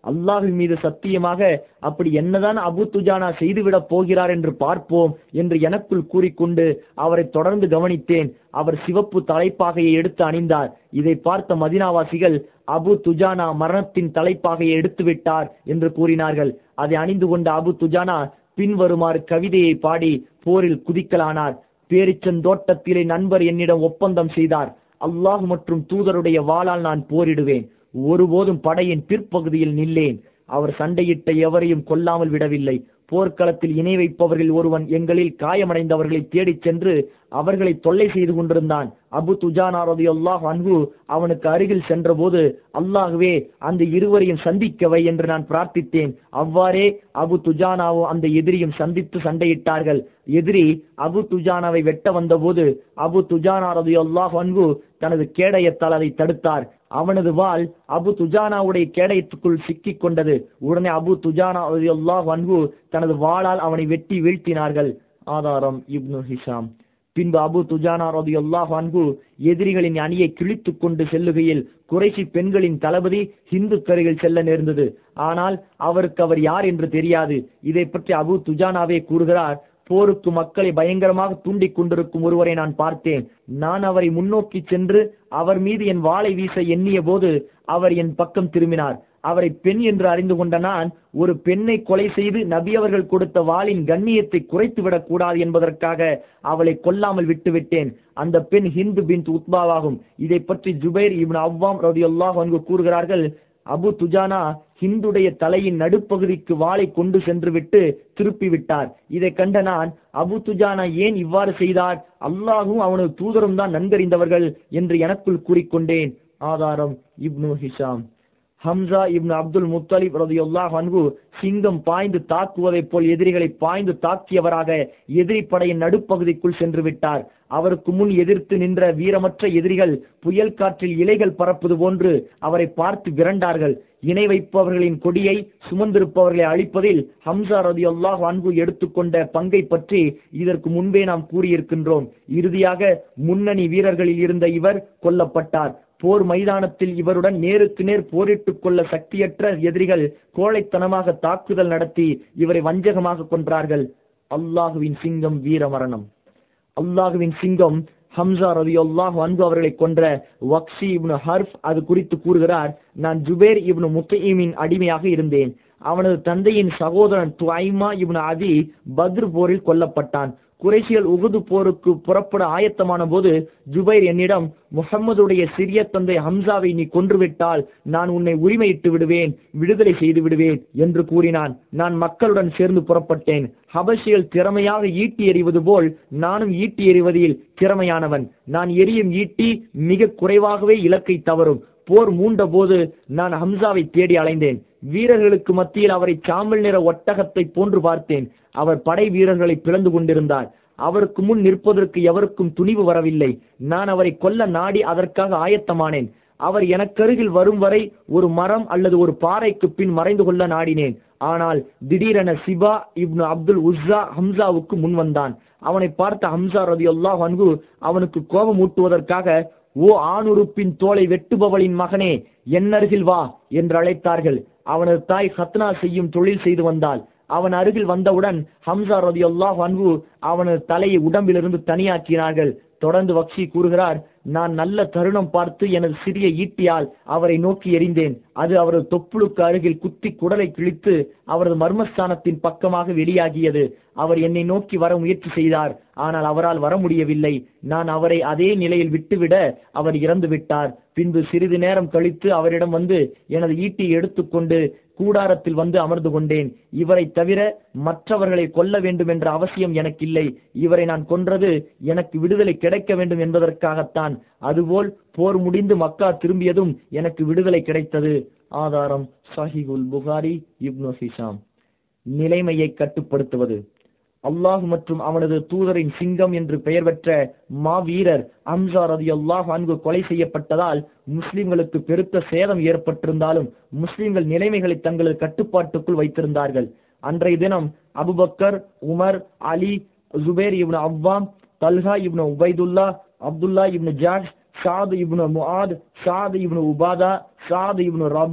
அல்லாஹின் மீது சத்தியமாக அப்படி என்னதான் அபு துஜானா செய்துவிடப் போகிறார் என்று பார்ப்போம் என்று எனக்குள் கூறிக்கொண்டு அவரை தொடர்ந்து கவனித்தேன் அவர் சிவப்பு தலைப்பாகையை எடுத்து அணிந்தார் இதை பார்த்த மதினாவாசிகள் அபு துஜானா மரணத்தின் தலைப்பாகையை எடுத்து விட்டார் என்று கூறினார்கள் அதை அணிந்து கொண்ட அபு துஜானா பின்வருமாறு கவிதையை பாடி போரில் குதிக்கலானார் பேரிச்சந்தோட்டத்திலே நண்பர் என்னிடம் ஒப்பந்தம் செய்தார் அல்லாஹ் மற்றும் தூதருடைய வாளால் நான் போரிடுவேன் ஒருபோதும் படையின் பிற்பகுதியில் நில்லேன் அவர் சண்டையிட்ட எவரையும் கொல்லாமல் விடவில்லை போர்க்களத்தில் இணை வைப்பவர்கள் ஒருவன் எங்களில் காயமடைந்தவர்களை தேடிச் சென்று அவர்களை தொல்லை செய்து கொண்டிருந்தான் அபு துஜானா ரலியல்லாஹு அன்ஹு அவனுக்கு அருகில் சென்றபோது அல்லாஹ்வே அந்த இருவரையும் சந்திக்கவை என்று நான் பிரார்த்தித்தேன் அவ்வாறே அபு துஜானாவும் அந்த எதிரியும் சந்தித்து சண்டையிட்டார்கள் எதிரி அபு துஜானாவை வெட்ட வந்தபோது அபு துஜானா ரலியல்லாஹு அன்ஹு தனது கேடயத்தால் அதை தடுத்தார் அவனது வாள் அபு துஜானாவுடைய கேடயத்துக்குள் சிக்கிக் கொண்டது உடனே அபு துஜானா ரலியல்லாஹு அன்ஹு தனது வாளால் அவனை வெட்டி வீழ்த்தினார்கள் ஆதாரம் இப்னு ஹிஷாம் பின்பு அபு துஜானா ரலியல்லாஹு அன்ஹு எதிரிகளின் அணியை கிழித்துக் கொண்டு செல்லுகையில் குறைசி பெண்களின் தளபதி ஹிந்து கருகில் செல்ல நேர்ந்தது ஆனால் அவருக்கு அவர் யார் என்று தெரியாது இதை பற்றி அபு துஜானாவே கூறுகிறார் போருக்கு மக்களை பயங்கரமாக தூண்டிக் கொண்டிருக்கும் ஒருவரை நான் பார்த்தேன் நான் அவரை முன்னோக்கி சென்று அவர் மீது என் வாளை வீச எண்ணிய போது அவர் என் பக்கம் திரும்பினார் அவரை பெண் என்று அறிந்து கொண்ட நான் ஒரு பெண்ணை கொலை செய்து நபி அவர்கள் கொடுத்த வாளின் கண்ணியத்தை குறைத்து விடக் கூடாது என்பதற்காக அவளை கொல்லாமல் விட்டுவிட்டேன் அந்த பெண் ஹிந்து பின் உத்பாவாகும் இதை பற்றி ஜுபைர் இப்னு அவ்வாம் ரதியுல்லாஹ் அங்கு கூறுகிறார்கள் அபு துஜானா ஹிந்துடைய தலையின் நடுப்பகுதிக்கு வாளை கொண்டு சென்று விட்டு திருப்பி விட்டார் இதை கண்ட நான் அபு துஜானா ஏன் இவ்வாறு செய்தார் அல்லாஹும் அவனது தூதரும் தான் நன்கறிந்தவர்கள் என்று எனக்குள் கூறிக்கொண்டேன் ஆதாரம் Ibn Hisham Hamza ibn Abdul Muttalib ரதியுல்லாஹ் அன்ஹு சிங்கம் பாய்ந்து தாக்குவதைப் போல் எதிரிகளை பாய்ந்து தாக்கியவராக எதிரி படையின் நடுப்பகுதிக்குள் சென்று விட்டார் அவருக்கு முன் எதிர்த்து நின்ற வீரமற்ற எதிரிகள் புயல் காற்றில் இலைகள் பறப்பது போன்று அவரை பார்த்து விரண்டார்கள் இணை வைப்பவர்களின் கொடியை சுமந்திருப்பவர்களை அழிப்பதில் ஹம்சா ரதியுல்லாஹ் அன்ஹு எடுத்துக்கொண்ட பங்கை பற்றி இதற்கு முன்பே நாம் கூறியிருக்கின்றோம் இறுதியாக முன்னணி வீரர்களில் இருந்த இவர் கொல்லப்பட்டார் போர் மைதானத்தில் இவருடன் நேருக்கு நேர் போரிட்டுக் கொள்ள சக்தியற்ற எதிரிகள் கோழைத்தனமாக தாக்குதல் நடத்தி இவரை வஞ்சகமாக கொன்றார்கள் அல்லாஹுவின் சிங்கம் வீரமரணம் அல்லாஹுவின் சிங்கம் ஹம்சா ரவி அல்லாஹ் அன்பு அவர்களை கொன்ற வக்ஷி இப்னு ஹர்ஃப் அது குறித்து கூறுகிறார் நான் ஜுபேர் இப்னு முத்தையீமின் அடிமையாக இருந்தேன் அவனது தந்தையின் சகோதரன் துவைமா இப்னு அதி பத்ர் போரில் கொல்லப்பட்டான் குறைசியல் உகுது போருக்கு புறப்பட ஆயத்தமான போது ஜுபைர் என்னிடம் முகம்மதுடைய சிறிய தந்தை ஹம்சாவை நீ கொன்றுவிட்டால் நான் உன்னை உரிமையிட்டு விடுவேன் விடுதலை செய்து விடுவேன் என்று கூறினான் நான் மக்களுடன் சேர்ந்து புறப்பட்டேன் ஹபஷியல் திறமையாக ஈட்டி எறிவது போல் நானும் ஈட்டி எறிவதில் திறமையானவன் நான் எரியும் ஈட்டி மிக குறைவாகவே இலக்கை தவறும் போர் மூண்ட போது நான் ஹம்சாவை தேடி அலைந்தேன் வீரர்களுக்கு மத்தியில் அவரை சாம்பல் நிற ஒட்டகத்தை போன்று பார்த்தேன் அவர் படை வீரர்களை பிளந்து கொண்டிருந்தார் அவருக்கு முன் நிற்பதற்கு எவருக்கும் துணிவு வரவில்லை நான் அவரை கொல்ல நாடி அதற்காக ஆயத்தமானேன் அவர் எனக்கருகில் வரும் வரை ஒரு மரம் அல்லது ஒரு பாறைக்கு பின் மறைந்து கொள்ள நாடினேன் ஆனால் திடீரென சிபா இப்னு அப்துல் உஸ்ஸா ஹம்சாவுக்கு முன் வந்தான் அவனை பார்த்த ஹம்சா ரதி அல்லாஹ் அன்கு அவனுக்கு கோபம் ஊட்டுவதற்காக ஓ ஆணுறுப்பின் தோலை வெட்டுபவளின் மகனே என்னருகில் வா என்று அழைத்தார்கள் அவனது தாய் ஹத்னா செய்யும் தொழில் செய்து வந்தாள் அவன் அருகில் வந்தவுடன் ஹம்சா ரதி அல்லாஹ் அன்பு அவனது தலையை உடம்பிலிருந்து தனியாக்கினார்கள் தொடர்ந்து வக்ஷி கூறுகிறார் நான் நல்ல தருணம் பார்த்து எனது சிறிய ஈட்டியால் அவரை நோக்கி எறிந்தேன் அது அவரது தொப்புளுக்கு அருகில் குத்தி குடலை கிழித்து அவரது மர்மஸ்தானத்தின் பக்கமாக வெளியாகியது அவர் என்னை நோக்கி வர முயற்சி செய்தார் ஆனால் அவரால் வர முடியவில்லை நான் அவரை அதே நிலையில் விட்டுவிட அவர் இறந்து விட்டார் பின்பு சிறிது நேரம் கழித்து அவரிடம் வந்து எனது ஈட்டி எடுத்துக்கொண்டு கூடாரத்தில் வந்து அமர்ந்து கொண்டேன் இவரை தவிர மற்றவர்களை கொல்ல வேண்டும் என்ற அவசியம் எனக்கில்லை இவரை நான் கொன்றது எனக்கு விடுதலை கிடைக்க வேண்டும் என்பதற்காகத்தான் அதுபோல் போர் முடிந்து மக்கா திரும்பியதும் எனக்கு விடுதலை கிடைத்தது ஆதாரம் சஹிகுல் புகாரி இப்னு ஹிஷாம் நிலைமையை கட்டுப்படுத்துவது அல்லாஹ் மற்றும் அவனது தூதரின் சிங்கம் என்று பெயர் பெற்ற மாவீரர் அம்சா ரதி அல்லாஹ் அன்பு கொலை செய்யப்பட்டதால் முஸ்லிம்களுக்கு பெருத்த சேதம் ஏற்பட்டிருந்தாலும் முஸ்லிம்கள் நிலைமைகளை தங்களது கட்டுப்பாட்டுக்குள் வைத்திருந்தார்கள் அன்றைய தினம் Abu Bakr Umar Ali Zubair ibn Awwam Talha ibn Ubaidullah Abdullah ibn Jahsh Saad ibn Muadh Saad ibn Ubada Saad ibn Rabi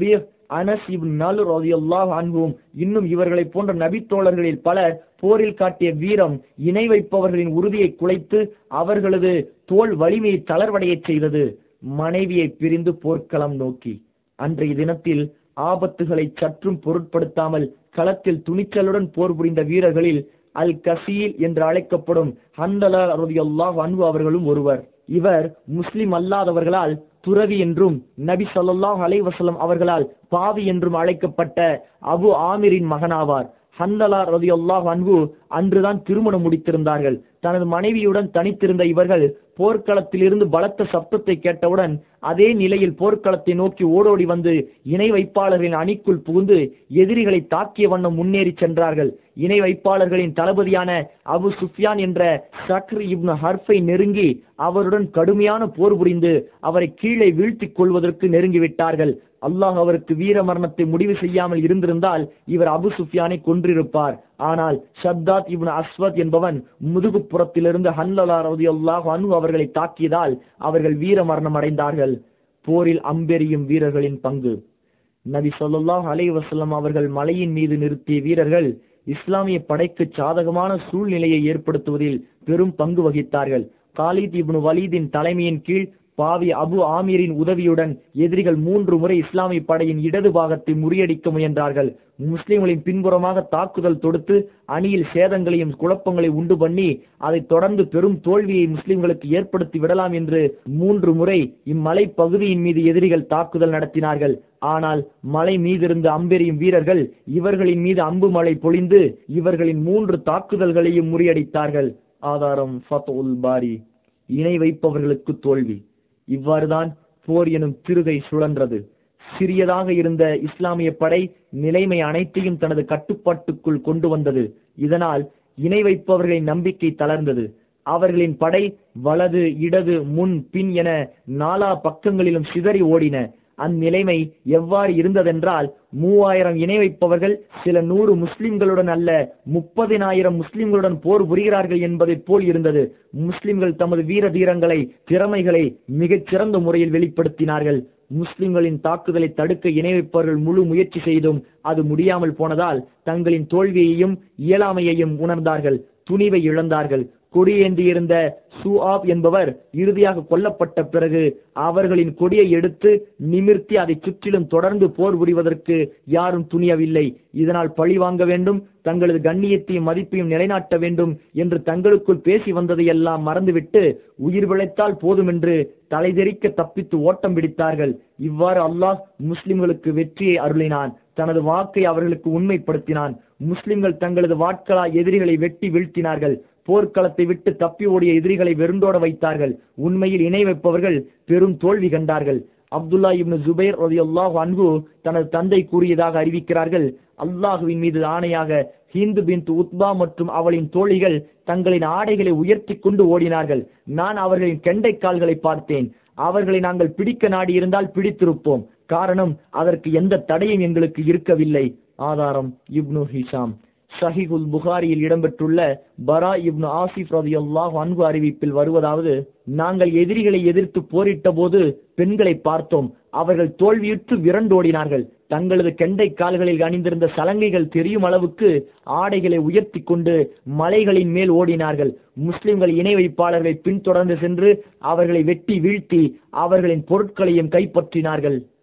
Anas ibn நல் ரலியல்லாஹு அன்ஹும் இன்னும் இவர்களை போன்ற நபித்தோழர்களில் பலர் போரில் காட்டிய வீரம் இணை வைப்பவர்களின் உறுதியை குலைத்து அவர்களது தோல் வலிமையை தளர்வடையச் செய்தது மனைவியை பிரிந்து போர்க்களம் நோக்கி அன்றைய தினத்தில் ஆபத்துகளை சற்றும் பொருட்படுத்தாமல் களத்தில் துணிச்சலுடன் போர் புரிந்த வீரர்களில் அல் கசீல் என்று அழைக்கப்படும் ஹந்தலா ரலியல்லாஹு அன்ஹு அவர்களும் ஒருவர் இவர் முஸ்லிம் அல்லாதவர்களால் துறவி என்றும் நபி ஸல்லல்லாஹு அலைஹி வஸல்லம் அவர்களால் பாவி என்றும் அழைக்கப்பட்ட அபு ஆமிரின் மகனாவார் ஹந்தலா ரலியல்லாஹு அன்ஹு அன்றுதான் திருமணம் முடித்திருந்தார்கள் தனது மனைவியுடன் தனித்திருந்த இவர்கள் போர்க்களத்திலிருந்து பலத்த சப்தத்தை கேட்டவுடன் அதே நிலையில் போர்க்களத்தை நோக்கி ஓடோடி வந்து இணை வைப்பாளர்களின் அணிக்குள் புகுந்து எதிரிகளை தாக்கிய வண்ணம் முன்னேறி சென்றார்கள் இணை வைப்பாளர்களின் தளபதியான அபு சுஃப்யான் என்ற சக்ர் இப்னு ஹர்ஃபை நெருங்கி அவருடன் கடுமையான போர் புரிந்து அவரை கீழே வீழ்த்திக் கொள்வதற்கு நெருங்கிவிட்டார்கள் அல்லாஹ் அவருக்கு வீர மரணத்தை முடிவு செய்யாமல் இருந்திருந்தால் இவர் அபு சுஃபியானை கொன்றிருப்பார் ஆனால் ஷத்தாத் இப்னு அஸ்வத் என்பவன் முதுகுப்புறத்திலிருந்து ஹன்லலா ரலியல்லாஹு அன்ஹு அவர்களை தாக்கியதால் அவர்கள் வீர மரணம் அடைந்தார்கள் போரில் அம்பெரியும் வீரர்களின் பங்கு நபி ஸல்லல்லாஹு அலைஹி வஸல்லம் அவர்கள் மலையின் மீது நிறுத்திய வீரர்கள் இஸ்லாமிய படைக்கு சாதகமான சூழ்நிலையை ஏற்படுத்துவதில் பெரும் பங்கு வகித்தார்கள் காலித் இப்னு வலீதின் தலைமையின் கீழ் பாவி அபு ஆமீரின் உதவியுடன் எதிரிகள் மூன்று முறை இஸ்லாமிய படையின் இடது பாகத்தை முறியடிக்க முயன்றார்கள் முஸ்லிம்களின் பின்புறமாக தாக்குதல் தொடுத்து அணியில் சேதங்களையும் குழப்பங்களை உண்டு பண்ணி அதைத் தொடர்ந்து பெரும் தோல்வியை முஸ்லிம்களுக்கு ஏற்படுத்தி விடலாம் என்று மூன்று முறை இம்மலை பகுதியின் மீது எதிரிகள் தாக்குதல் நடத்தினார்கள் ஆனால் மலை மீதிருந்து அம்பெறியும் வீரர்கள் இவர்களின் மீது அம்பு மழை பொழிந்து இவர்களின் மூன்று தாக்குதல்களையும் முறியடித்தார்கள் ஆதாரம் ஃபத்உல் பாரி இணை வைப்பவர்களுக்கு தோல்வி இவ்வாறுதான் போர் எனும் திருகை சுழன்றது சிறியதாக இருந்த இஸ்லாமிய படை நிலைமை அனைத்தையும் தனது கட்டுப்பாட்டுக்குள் கொண்டு வந்தது இதனால் இணை வைப்பவர்களின் நம்பிக்கை தளர்ந்தது அவர்களின் படை வலது இடது முன் பின் என நாலா பக்கங்களிலும் சிதறி ஓடின அந்நிலைமை எவ்வாறு இருந்ததென்றால் மூவாயிரம் இணை வைப்பவர்கள் சில நூறு முஸ்லிம்களுடன் அல்ல முப்பதினாயிரம் முஸ்லிம்களுடன் போர் புரிகிறார்கள் என்பதைப் போல் இருந்தது முஸ்லிம்கள் தமது வீர தீரங்களை திறமைகளை மிகச் சிறந்த முறையில் வெளிப்படுத்தினார்கள் முஸ்லிம்களின் தாக்குதலை தடுக்க இணை வைப்பவர்கள் முழு முயற்சி செய்தும் அது முடியாமல் போனதால் தங்களின் தோல்வியையும் இயலாமையையும் உணர்ந்தார்கள் துணிவை இழந்தார்கள் கொடியேந்தியிருந்த சுஆப் என்பவர் இறுதியாக கொல்லப்பட்ட பிறகு அவர்களின் கொடியை எடுத்து நிமிர்த்தி அதை சுற்றிலும் தொடர்ந்து போர் புரிவதற்கு யாரும் துணியவில்லை இதனால் பழி வாங்க வேண்டும் தங்களது கண்ணியத்தையும் மதிப்பையும் நிலைநாட்ட வேண்டும் என்று தங்களுக்குள் பேசி வந்ததையெல்லாம் மறந்துவிட்டு உயிர் பிழைத்தால் போதும் என்று தலைதெறிக்க தப்பித்து ஓட்டம் பிடித்தார்கள் இவ்வாறு அல்லாஹ் முஸ்லிம்களுக்கு வெற்றியை அருளினான் தனது வாக்கை அவர்களுக்கு உண்மைப்படுத்தினான் முஸ்லிம்கள் தங்களது வாட்களால் எதிரிகளை வெட்டி வீழ்த்தினார்கள் போர்க்களத்தை விட்டு தப்பி ஓடிய எதிரிகளை வெறுந்தோட வைத்தார்கள் உண்மையில் இணை வைப்பவர்கள் பெரும் தோல்வி கண்டார்கள் அப்துல்லா இப்னு ஜுபைர் ரலியல்லாஹு அன்ஹு தனது தந்தை கூறியதாக அறிவிக்கிறார்கள் அல்லாஹுவின் மீது ஆணையாக ஹிந்து பின் உத்பா மற்றும் அவளின் தோழிகள் தங்களின் ஆடைகளை உயர்த்தி கொண்டு ஓடினார்கள் நான் அவர்களின் கெண்டை கால்களை பார்த்தேன் அவர்களை நாங்கள் பிடிக்க நாடி இருந்தால் பிடித்திருப்போம் காரணம் அதற்கு எந்த தடையும் எங்களுக்கு இருக்கவில்லை ஆதாரம் இப்னு ஹிஷாம் ஷஹீகுல் புகாரியில் இடம்பெற்றுள்ள பரா இப்னு ஆசிப் ரதியல்லாஹு அன்ஹு அறிவிப்பில் வருவதாவது நாங்கள் எதிரிகளை எதிர்த்து போரிட்ட போது பெண்களை பார்த்தோம் அவர்கள் தோல்வியுற்று விரண்டோடினார்கள் தங்களது கெண்டை கால்களில் அணிந்திருந்த சலங்கைகள் தெரியும் அளவுக்கு ஆடைகளை உயர்த்தி கொண்டு மலைகளின் மேல் ஓடினார்கள் முஸ்லிம்கள் இணை வைப்பாளர்களை பின்தொடர்ந்து சென்று அவர்களை வெட்டி வீழ்த்தி அவர்களின் பொருட்களையும் கைப்பற்றினார்கள்